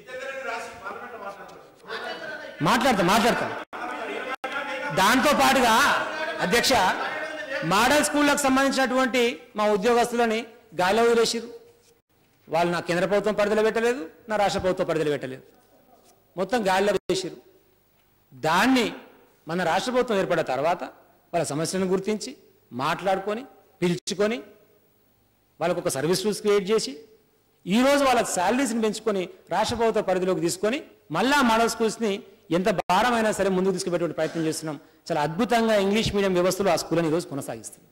మాట్లాడతాం మాట్లాడతాం దాంతో పాటుగా అధ్యక్ష మోడల్ స్కూళ్ళకు సంబంధించినటువంటి మా ఉద్యోగస్తులని గాలిలో వదిలేసిరు వాళ్ళు నా కేంద్ర ప్రభుత్వం పరిధిలో పెట్టలేదు నా రాష్ట్ర ప్రభుత్వం పరిధిలో పెట్టలేదు మొత్తం గాలిలో వేసిరు దాన్ని మన రాష్ట్ర ప్రభుత్వం ఏర్పడిన తర్వాత వాళ్ళ సమస్యలను గుర్తించి మాట్లాడుకొని పిలుచుకొని వాళ్ళకు ఒక సర్వీస్ రూల్స్ క్రియేట్ చేసి ఈ రోజు వాళ్ళ శాలరీస్ని పెంచుకొని రాష్ట్ర ప్రభుత్వ పరిధిలోకి తీసుకొని మళ్ళా మోడల్ స్కూల్స్ని ఎంత భారమైనా సరే ముందుకు తీసుకుపెట్టే ప్రయత్నం చేస్తున్నాం చాలా అద్భుతంగా ఇంగ్లీష్ మీడియం వ్యవస్థలో ఆ స్కూల్ని ఈరోజు కొనసాగిస్తుంది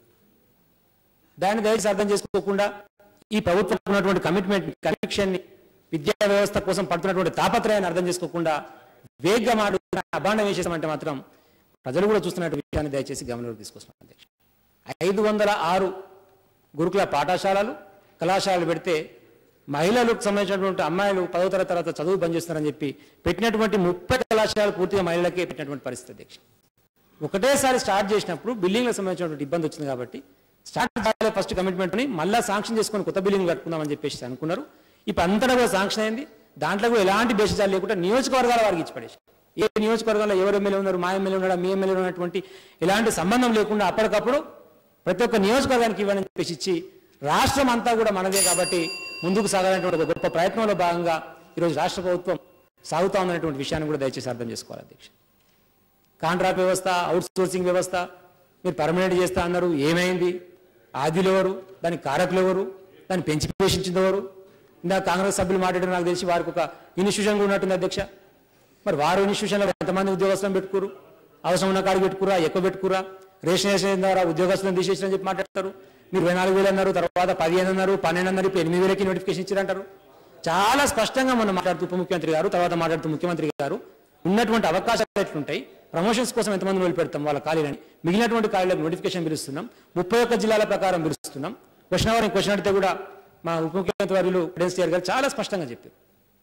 దాన్ని దయచేసి అర్థం చేసుకోకుండా ఈ ప్రభుత్వం ఉన్నటువంటి కమిట్మెంట్ కన్విక్షన్ని విద్యా వ్యవస్థ కోసం పడుతున్నటువంటి తాపత్రయాన్ని అర్థం చేసుకోకుండా వేగంగా మాడుతున్న అభాండం వేసేసామంటే మాత్రం ప్రజలు కూడా చూస్తున్నటువంటి విషయాన్ని దయచేసి గమనంలోకి తీసుకొస్తున్నాం అధ్యక్ష ఐదు వందల ఆరు గురుకుల పాఠశాలలు కళాశాలలు పెడితే మహిళలకు సంబంధించినటువంటి అమ్మాయిలు పదో తరగతి తర్వాత చదువు బంద్ చేస్తున్నారని చెప్పి పెట్టినటువంటి ముప్పై కళాశాలలు పూర్తిగా మహిళలకే పెట్టినటువంటి పరిస్థితి అధ్యక్ష ఒకటేసారి స్టార్ట్ చేసినప్పుడు బిల్డింగ్లకు సంబంధించినటువంటి ఇబ్బంది వచ్చింది కాబట్టి స్టార్ట్ చేయాలి ఫస్ట్ కమిట్మెంట్ని మళ్ళీ శాంక్షన్ చేసుకొని కొత్త బిల్డింగ్ కట్టుకుందామని చెప్పేసి అనుకున్నారు ఇప్పుడు అంతటా కూడా శాంక్షన్ అయింది దాంట్లో కూడా ఎలాంటి బేసిజాలు లేకుండా నియోజకవర్గాల వారికి ఇచ్చి పడేసి ఏ నియోజకవర్గంలో ఎవరు ఎమ్మెల్యే ఉన్నారు మా ఎమ్మెల్యే ఉన్నాడా మీ ఎమ్మెల్యే ఉన్నటువంటి ఎలాంటి సంబంధం లేకుండా అప్పటికప్పుడు ప్రతి ఒక్క నియోజకవర్గానికి ఇవ్వని చెప్పేసి ఇచ్చి రాష్ట్రం అంతా కూడా మనదే కాబట్టి ముందుకు సాగాలనేటువంటి ఒక గొప్ప ప్రయత్నంలో భాగంగా ఈరోజు రాష్ట్ర ప్రభుత్వం సాగుతా ఉందనేటువంటి విషయాన్ని కూడా దయచేసి అర్థం చేసుకోవాలి అధ్యక్ష కాంట్రాక్ట్ వ్యవస్థ అవుట్ సోర్సింగ్ వ్యవస్థ మీరు పర్మనెంట్ చేస్తా అన్నారు ఏమైంది ఆదిలు ఎవరు దానికి కారకులు ఎవరు దాన్ని పెంచి పోషించింది ఎవరు ఇందాక కాంగ్రెస్ సభ్యులు మాట్లాడారు నాకు తెలిసి వారికి ఒక ఇన్స్టిట్యూషన్ కూడా ఉన్నట్టుంది అధ్యక్ష మరి వారు ఇన్స్టిట్యూషన్లో ఎంతమంది ఉద్యోగస్తులను పెట్టుకోరు అవసరం ఉన్న కాడికి పెట్టుకురా ఎక్కువ పెట్టుకురా రేషనేషన్ ద్వారా ఉద్యోగస్తులను తీసేసిన చెప్పి మాట్లాడతారు మీరు ఇరవై నాలుగు వేలు అన్నారు తర్వాత పదిహేను అన్నారు పన్నెండు అన్నారు ఇప్పుడు ఎనిమిది వేలకి నోటిఫికేషన్ ఇచ్చారంటారు చాలా స్పష్టంగా మొన్న మాట్లాడుతూ ఉప ముఖ్యమంత్రి గారు తర్వాత మాట్లాడుతూ ముఖ్యమంత్రి గారు ఉన్నటువంటి అవకాశాలు ఎట్లుంటాయి ప్రమోషన్స్ కోసం ఎంతమంది మొదలు పెడతాం వాళ్ళ ఖాళీలని మిగిలినటువంటి ఖాళీలకు నోటిఫికేషన్ పిలుస్తున్నాం ముప్పై ఒక్క జిల్లాల ప్రకారం పిలుస్తున్నాం క్వశ్చన్ అవర్ క్వశ్చన్ అడిగితే కూడా మా ఉప ముఖ్యమంత్రి వర్యులు ప్రెసిడెంట్ గారు చాలా స్పష్టంగా చెప్పారు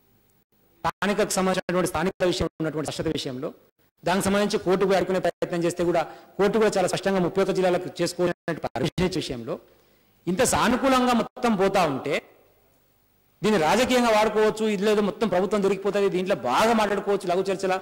స్థానికకు సంబంధించినటువంటి స్థానిక విషయం ఉన్నటువంటి స్పష్టత విషయంలో దానికి సంబంధించి కోర్టుకు అడుకునే ప్రయత్నం చేస్తే కూడా కోర్టు కూడా చాలా స్పష్టంగా ముప్పై ఒక్క జిల్లాలకు చేసుకోవాలనే పర్మిషన్ విషయంలో ఇంత సానుకూలంగా మొత్తం పోతా ఉంటే దీన్ని రాజకీయంగా వాడుకోవచ్చు ఇది లేదు మొత్తం ప్రభుత్వం దొరికిపోతుంది దీంట్లో బాగా మాట్లాడుకోవచ్చు లఘు చర్చలా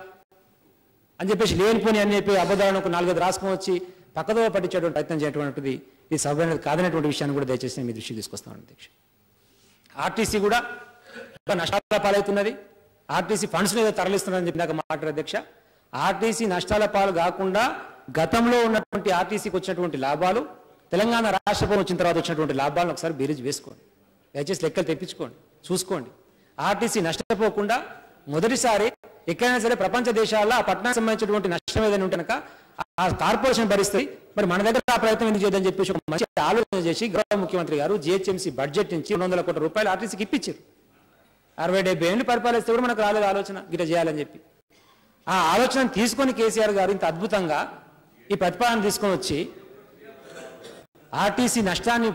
అని చెప్పేసి లేనిపోని అని చెప్పి అబద్ధాలను ఒక నాలుగైదు రాసుకొని వచ్చి పక్కదో పట్టించేటువంటి ప్రయత్నం చేయటువంటిది ఇది సభ్యులు కాదనేటువంటి విషయాన్ని కూడా దయచేసి నేను మీ దృష్టికి తీసుకొస్తాను అధ్యక్ష ఆర్టీసీ కూడా ఇంకా నష్టాల పాలవుతున్నది ఆర్టీసీ ఫండ్స్ ఏదో తరలిస్తున్నారని చెప్పినాక మాట్లాడారు అధ్యక్ష ఆర్టీసీ నష్టాల పాలు కాకుండా గతంలో ఉన్నటువంటి ఆర్టీసీకి వచ్చినటువంటి లాభాలు తెలంగాణ రాష్ట్ర ప్రభుత్వం వచ్చిన తర్వాత వచ్చినటువంటి లాభాలను ఒకసారి బేరీజ్ వేసుకోండి దయచేసి లెక్కలు తెప్పించుకోండి చూసుకోండి ఆర్టీసీ నష్టపోకుండా మొదటిసారి ఎక్కడైనా సరే ప్రపంచ దేశాల్లో ఆ పట్టణానికి సంబంధించినటువంటి నష్టం ఏదైనా ఉంటే కనుక ఆ కార్పొరేషన్ భరిస్తుంది మరి మన దగ్గర ఆ ప్రయత్నం ఎందుకు చేద్దని చెప్పేసి ఒక మంచి ఆలోచన చేసి గౌరవ ముఖ్యమంత్రి గారు జిహెచ్ఎంసీ బడ్జెట్ నుంచి రెండు వందల కోట్ల రూపాయలు ఆర్టీసీకి ఇప్పించారు అరవై డెబ్బై ఏళ్ళు పరిపాలిస్తే కూడా మనకు రాలేదు ఆలోచన గిట చేయాలని చెప్పి ఆ ఆలోచన తీసుకొని కేసీఆర్ గారు ఇంత అద్భుతంగా ఈ ప్రతిపాదన తీసుకొని వచ్చి ఆర్టీసీ నష్టాన్ని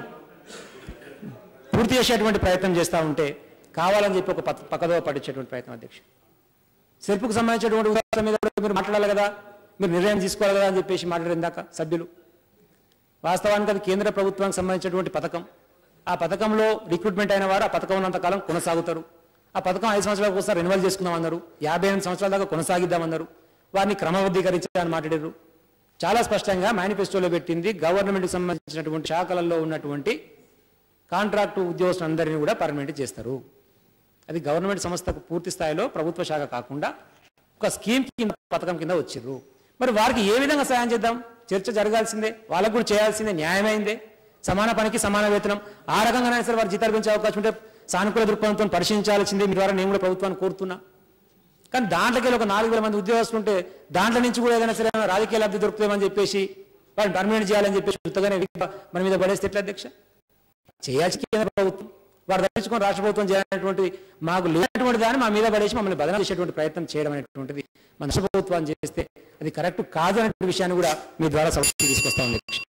పూర్తి చేసేటువంటి ప్రయత్నం చేస్తూ ఉంటే కావాలని చెప్పి ఒక పక్క- పక్కదో పట్టించేటువంటి ప్రయత్నం అధ్యక్ష సెల్ఫ్కు సంబంధించినటువంటి ఉదాహరణ మీద కూడా మీరు మాట్లాడాలి కదా మీరు నిర్ణయం తీసుకోవాలి కదా అని చెప్పేసి మాట్లాడారు ఇందాక సభ్యులు వాస్తవానికి అది కేంద్ర ప్రభుత్వానికి సంబంధించినటువంటి పథకం ఆ పథకంలో రిక్రూట్మెంట్ అయిన వారు ఆ పథకం ఉన్నంతకాలం కొనసాగుతారు ఆ పథకం ఐదు సంవత్సరాలకు ఒకసారి రెన్యువల్ చేసుకుందామన్నారు యాభై ఎనిమిది సంవత్సరాల దాకా కొనసాగిద్దామన్నారు వారిని క్రమబద్ధీకరించాలని మాట్లాడారు చాలా స్పష్టంగా మేనిఫెస్టోలో పెట్టింది గవర్నమెంట్కి సంబంధించినటువంటి శాఖలలో ఉన్నటువంటి కాంట్రాక్టు ఉద్యోగస్తులందరినీ కూడా పర్మనెంట్ చేస్తారు అది గవర్నమెంట్ సంస్థకు పూర్తి స్థాయిలో ప్రభుత్వ శాఖ కాకుండా ఒక స్కీమ్ కింద పథకం కింద వచ్చిర్రు మరి వారికి ఏ విధంగా సాయం చేద్దాం చర్చ జరగాల్సిందే వాళ్ళకు కూడా చేయాల్సిందే న్యాయమైందే సమాన పనికి సమాన వేతనం ఆ రకంగానే సరే వారు జీతాలు పెంచే అవకాశం ఉంటే సానుకూల దృక్పథంతో పరిశీలించాల్సిందే మీ ద్వారా నేను కూడా ప్రభుత్వాన్ని కోరుతున్నా కానీ దాంట్లోకి వెళ్ళి ఒక నాలుగు వేల మంది ఉద్యోగస్తులు ఉంటే దాంట్లో నుంచి కూడా ఏదైనా సరే ఏమైనా రాజకీయ లబ్ధి దొరుకుతుందని చెప్పేసి వారిని పర్మనెంట్ చేయాలని చెప్పేసి ఉత్తగానే మన మీద పడేస్తే ఎట్లా అధ్యక్ష చేయాల్సి కేంద్ర ప్రభుత్వం వారు తప్పించుకొని రాష్ట్ర ప్రభుత్వం చేయాలనేటువంటి మాకు లేనటువంటి దాన్ని మా మీద పడేసి మమ్మల్ని బదనాలు చేసేటువంటి ప్రయత్నం చేయడం అనేటువంటిది మన రాష్ట్ర ప్రభుత్వం చేస్తే అది కరెక్ట్ కాదు అనే విషయాన్ని కూడా మీ ద్వారా సమస్య తీసుకొస్తా ఉంది అధ్యక్ష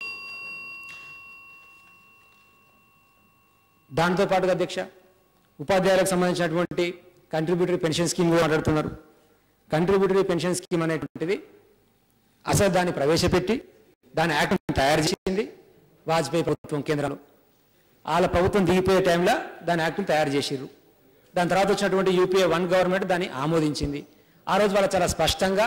దాంతో పాటుగా అధ్యక్ష ఉపాధ్యాయులకు సంబంధించినటువంటి కంట్రిబ్యూటరీ పెన్షన్ స్కీమ్ కూడా మాట్లాడుతున్నారు కంట్రిబ్యూటరీ పెన్షన్ స్కీమ్ అనేటువంటిది అసలు దాన్ని ప్రవేశపెట్టి దాని యాక్ట్ తయారు చేసింది వాజ్పేయి ప్రభుత్వం కేంద్రంలో వాళ్ళ ప్రభుత్వం దిగిపోయే టైంలో దాని యాక్ట్ని తయారు చేసిర్రు దాని తర్వాత వచ్చినటువంటి యూపీఏ వన్ గవర్నమెంట్ దాన్ని ఆమోదించింది ఆ రోజు వాళ్ళు చాలా స్పష్టంగా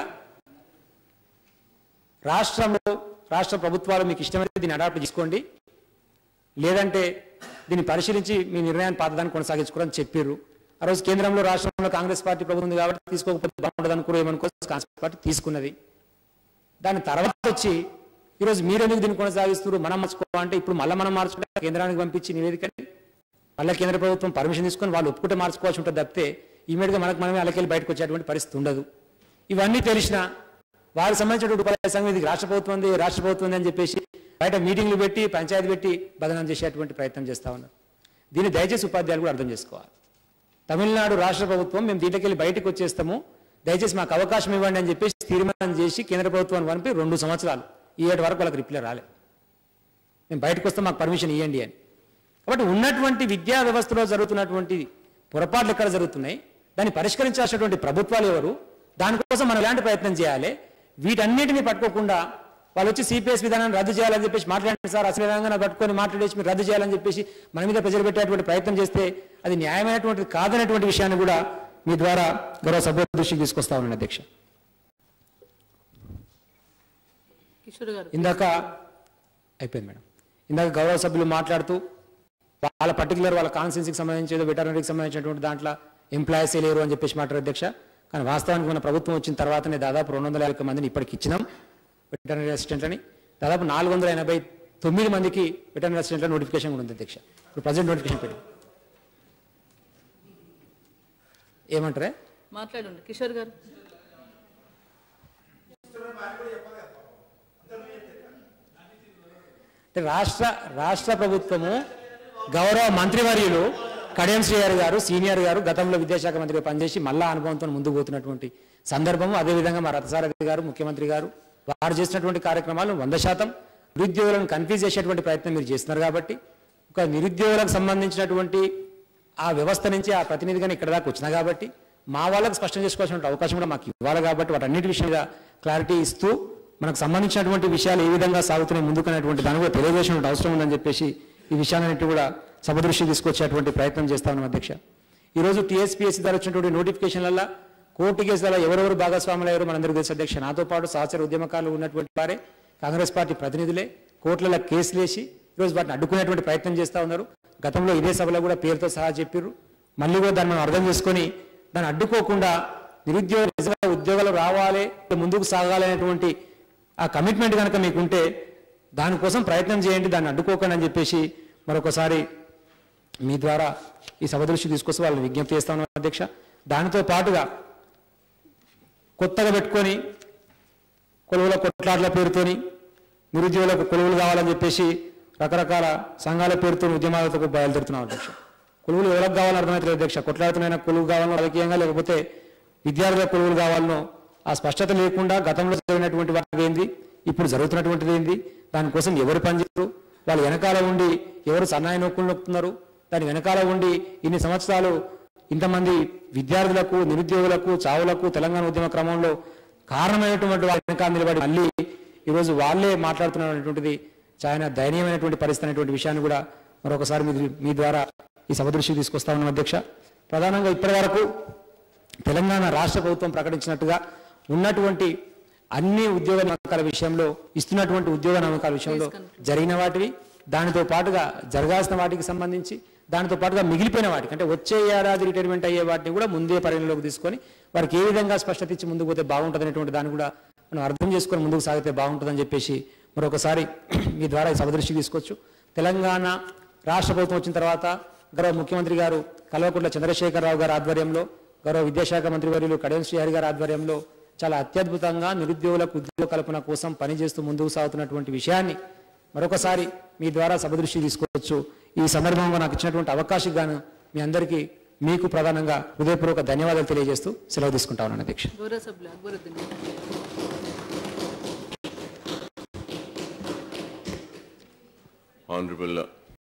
రాష్ట్రంలో రాష్ట్ర ప్రభుత్వాలు మీకు ఇష్టమైతే దీన్ని అడాప్ట్ చేసుకోండి లేదంటే దీన్ని పరిశీలించి మీ నిర్ణయాన్ని పాతదాన్ని కొనసాగించుకోవాలని చెప్పారు ఆ రోజు కేంద్రంలో రాష్ట్రంలో కాంగ్రెస్ పార్టీ ప్రభుత్వం ఉంది కాబట్టి తీసుకోకపోతే బాగుంటుంది అనుకో ఏమనుకో కాంగ్రెస్ పార్టీ తీసుకున్నది దాని తర్వాత వచ్చి ఈరోజు మీరు ఎందుకు దీన్ని కొనసాగిస్తారు మనం మార్చుకోవాలంటే ఇప్పుడు మళ్ళీ మనం మార్చుకుంటే కేంద్రానికి పంపించి నివేదికని మళ్ళీ కేంద్ర ప్రభుత్వం పర్మిషన్ తీసుకొని వాళ్ళు ఒప్పుకుంటే మార్చుకోవాల్సి ఉంటుంది తప్పితే ఇమీడియట్గా మనకు మనమే అలకెళ్ళి బయటకు వచ్చేటువంటి పరిస్థితి ఉండదు ఇవన్నీ తెలిసినా వారికి సంబంధించినటువంటి ఉపాధ్యాయ సంఘం ఇది రాష్ట్ర ప్రభుత్వం ఉంది రాష్ట్ర ప్రభుత్వం ఉంది అని చెప్పేసి బయట మీటింగ్లు పెట్టి పంచాయతీ పెట్టి బదనం చేసేటువంటి ప్రయత్నం చేస్తా ఉన్నారు దీన్ని దయచేసి ఉపాధ్యాయులు కూడా అర్థం చేసుకోవాలి తమిళనాడు రాష్ట్ర ప్రభుత్వం మేము దీంట్లోకి వెళ్ళి బయటకు వచ్చేస్తాము దయచేసి మాకు అవకాశం ఇవ్వండి అని చెప్పేసి తీర్మానం చేసి కేంద్ర ప్రభుత్వాన్ని పంపి రెండు సంవత్సరాలు ఈ ఏడు వరకు వాళ్ళకి రిప్లై రాలేదు మేము బయటకు వస్తే మాకు పర్మిషన్ ఇవ్వండి అని కాబట్టి ఉన్నటువంటి విద్యా వ్యవస్థలో జరుగుతున్నటువంటి పొరపాట్లు ఎక్కడ జరుగుతున్నాయి దాన్ని పరిష్కరించాల్సినటువంటి ప్రభుత్వాలు ఎవరు దానికోసం మనం ఎలాంటి ప్రయత్నం చేయాలి వీటన్నిటిని పట్టుకోకుండా వాళ్ళు వచ్చి సిపిఎస్ విధానాన్ని రద్దు చేయాలని చెప్పేసి మాట్లాడండి సార్ అసలు విధంగా పట్టుకొని మాట్లాడేసి మీరు రద్దు చేయాలని చెప్పేసి మన మీద ప్రజలు పెట్టేటువంటి ప్రయత్నం చేస్తే అది న్యాయమైనటువంటిది కాదనేటువంటి విషయాన్ని కూడా మీ ద్వారా గౌరవ సభ్యుల దృష్టికి తీసుకొస్తా ఉన్నాను అధ్యక్ష కిషోర్ గారు ఇందాక అయిపోయింది మేడం ఇందాక గౌరవ సభ్యులు మాట్లాడుతూ వాళ్ళ పర్టికులర్ వాళ్ళ కాన్స్టిట్యూన్సీకి సంబంధించి ఏదో వెటర్నరీకి సంబంధించినటువంటి దాంట్లో ఎంప్లాయీసే లేరు అని చెప్పేసి మాట్లాడారు అధ్యక్ష కానీ వాస్తవానికి మన ప్రభుత్వం వచ్చిన తర్వాతనే దాదాపు రెండు వందల యాభై మందిని ఇప్పటికి ఇచ్చినాం వెటర్నరీ అసిస్టెంట్లని దాదాపు నాలుగు వందల ఎనభై తొమ్మిది మందికి వెటర్నరీ అసిస్టెంట్ల నోటిఫికేషన్ కూడా ఉంది అధ్యక్ష ఇప్పుడు ప్రజెంట్ నోటిఫికేషన్ పెట్టి ఏమంటారే మాట్లాడండి కిషోర్ గారు అంటే రాష్ట్ర రాష్ట్ర ప్రభుత్వము గౌరవ మంత్రివర్యులు కడియం శ్రీగారు గారు సీనియర్ గారు గతంలో విద్యాశాఖ మంత్రిగా పనిచేసి మళ్ళా అనుభవంతో ముందుకు పోతున్నటువంటి సందర్భము అదేవిధంగా మా రథసారథి గారు ముఖ్యమంత్రి గారు వారు చేసినటువంటి కార్యక్రమాలు వంద శాతం నిరుద్యోగులను కన్ఫ్యూజ్ చేసేటువంటి ప్రయత్నం మీరు చేస్తున్నారు కాబట్టి ఒక నిరుద్యోగులకు సంబంధించినటువంటి ఆ వ్యవస్థ నుంచి ఆ ప్రతినిధిగానే ఇక్కడ దాకా వచ్చినా కాబట్టి మా వాళ్ళకి స్పష్టం చేసుకోవాల్సిన అవకాశం కూడా మాకు ఇవ్వాలి కాబట్టి వాటన్నిటి విషయం మీద క్లారిటీ ఇస్తూ మనకు సంబంధించినటువంటి విషయాలు ఏ విధంగా సాగుతున్నాయి ముందుకనేటువంటి దాని కూడా తెలియజేసిన అవసరం ఉందని చెప్పేసి ఈ విషయాలన్నింటి కూడా సభ దృష్టి తీసుకొచ్చేటువంటి ప్రయత్నం చేస్తా ఉన్నాం అధ్యక్ష ఈరోజు టీఎస్పీఎస్సీ ద్వారా వచ్చినటువంటి నోటిఫికేషన్లలో కోర్టు కేసులలో ఎవరెవరు భాగస్వాములు అయ్యారో మనందరికీ తెలుసు అధ్యక్ష నాతో పాటు సహచర ఉద్యమకారులు ఉన్నటువంటి వారే కాంగ్రెస్ పార్టీ ప్రతినిధులే కోర్టులలో కేసులు వేసి ఈరోజు వాటిని అడ్డుకునేటువంటి ప్రయత్నం చేస్తా ఉన్నారు గతంలో ఇదే సభలో కూడా పేరుతో సహా చెప్పారు మళ్ళీ కూడా దాన్ని మనం అర్థం చేసుకొని దాన్ని అడ్డుకోకుండా నిరుద్యోగ నిజంగా ఉద్యోగాలు రావాలి ముందుకు సాగాలి అనేటువంటి ఆ కమిట్మెంట్ కనుక మీకుంటే దానికోసం ప్రయత్నం చేయండి దాన్ని అడ్డుకోకండి అని చెప్పేసి మరొకసారి మీ ద్వారా ఈ సభ దృష్టి తీసుకొస్తే వాళ్ళని విజ్ఞప్తి చేస్తా ఉన్నాను అధ్యక్ష దానితో పాటుగా కొత్తగా పెట్టుకొని కొలువుల కొట్లాట్ల పేరుతోని నిరుద్యోగులకు కొలువులు కావాలని చెప్పేసి రకరకాల సంఘాల పేరుతో ఉద్యమాలతో బయలుదేరుతున్నాం అధ్యక్ష కొలువులు ఎవరికి కావాలని అర్థమవుతుంది అధ్యక్ష కొట్లాడుతున్న కొలువు కావాలనో రాజకీయంగా లేకపోతే విద్యార్థుల కొలువులు కావాలనో ఆ స్పష్టత లేకుండా గతంలో జరిగినటువంటి వాటి ఏంది ఇప్పుడు జరుగుతున్నటువంటిది ఏంది దానికోసం ఎవరు పనిచేస్తారు వాళ్ళు వెనకాల ఉండి ఎవరు సన్నాయి నొక్కులు నొక్కుతున్నారు దాని వెనకాల ఉండి ఇన్ని సంవత్సరాలు ఇంతమంది విద్యార్థులకు నిరుద్యోగులకు చావులకు తెలంగాణ ఉద్యమ క్రమంలో కారణమైనటువంటి వాళ్ళ వెనకాల నిలబడి మళ్ళీ ఈరోజు వాళ్ళే మాట్లాడుతున్నటువంటిది చాలా దయనీయమైనటువంటి పరిస్థితి అనేటువంటి విషయాన్ని కూడా మరొకసారి మీ మీ ద్వారా ఈ సభ దృష్టికి తీసుకొస్తా ఉన్నాం అధ్యక్ష ప్రధానంగా ఇప్పటి వరకు తెలంగాణ రాష్ట్ర ప్రభుత్వం ప్రకటించినట్టుగా ఉన్నటువంటి అన్ని ఉద్యోగ నియామకాల విషయంలో ఇస్తున్నటువంటి ఉద్యోగ నియామకాల విషయంలో జరిగిన వాటివి దానితో పాటుగా జరగాల్సిన వాటికి సంబంధించి దానితో పాటుగా మిగిలిపోయిన వాటికి అంటే వచ్చే ఏడాది రిటైర్మెంట్ అయ్యే వాటిని కూడా ముందే పరిగణలోకి తీసుకొని వారికి ఏ విధంగా స్పష్టత ఇచ్చి ముందుకు పోతే బాగుంటుంది అనేటువంటి దాన్ని కూడా మనం అర్థం చేసుకొని ముందుకు సాగితే బాగుంటుందని చెప్పేసి మరొకసారి మీ ద్వారా ఈ సభ దృష్టికి తీసుకోవచ్చు తెలంగాణ రాష్ట్ర ప్రభుత్వం వచ్చిన తర్వాత గౌరవ ముఖ్యమంత్రి గారు కల్వకుంట్ల చంద్రశేఖరరావు గారి ఆధ్వర్యంలో గౌరవ విద్యాశాఖ మంత్రి వర్యులు కడియం శ్రీహరి గారి ఆధ్వర్యంలో చాలా అత్యద్భుతంగా నిరుద్యోగులకు ఉద్యోగ కల్పన కోసం పనిచేస్తూ ముందుకు సాగుతున్నటువంటి విషయాన్ని మరొకసారి మీ ద్వారా సభ దృష్టికి తీసుకోవచ్చు ఈ సందర్భంగా నాకు ఇచ్చినటువంటి అవకాశం గాను మీ అందరికీ మీకు ప్రధానంగా హృదయపూర్వక ధన్యవాదాలు తెలియజేస్తూ సెలవు తీసుకుంటా ఉన్నాను అధ్యక్ష గౌరవ సభ్యులు అక్బరుద్దీన్ Honorable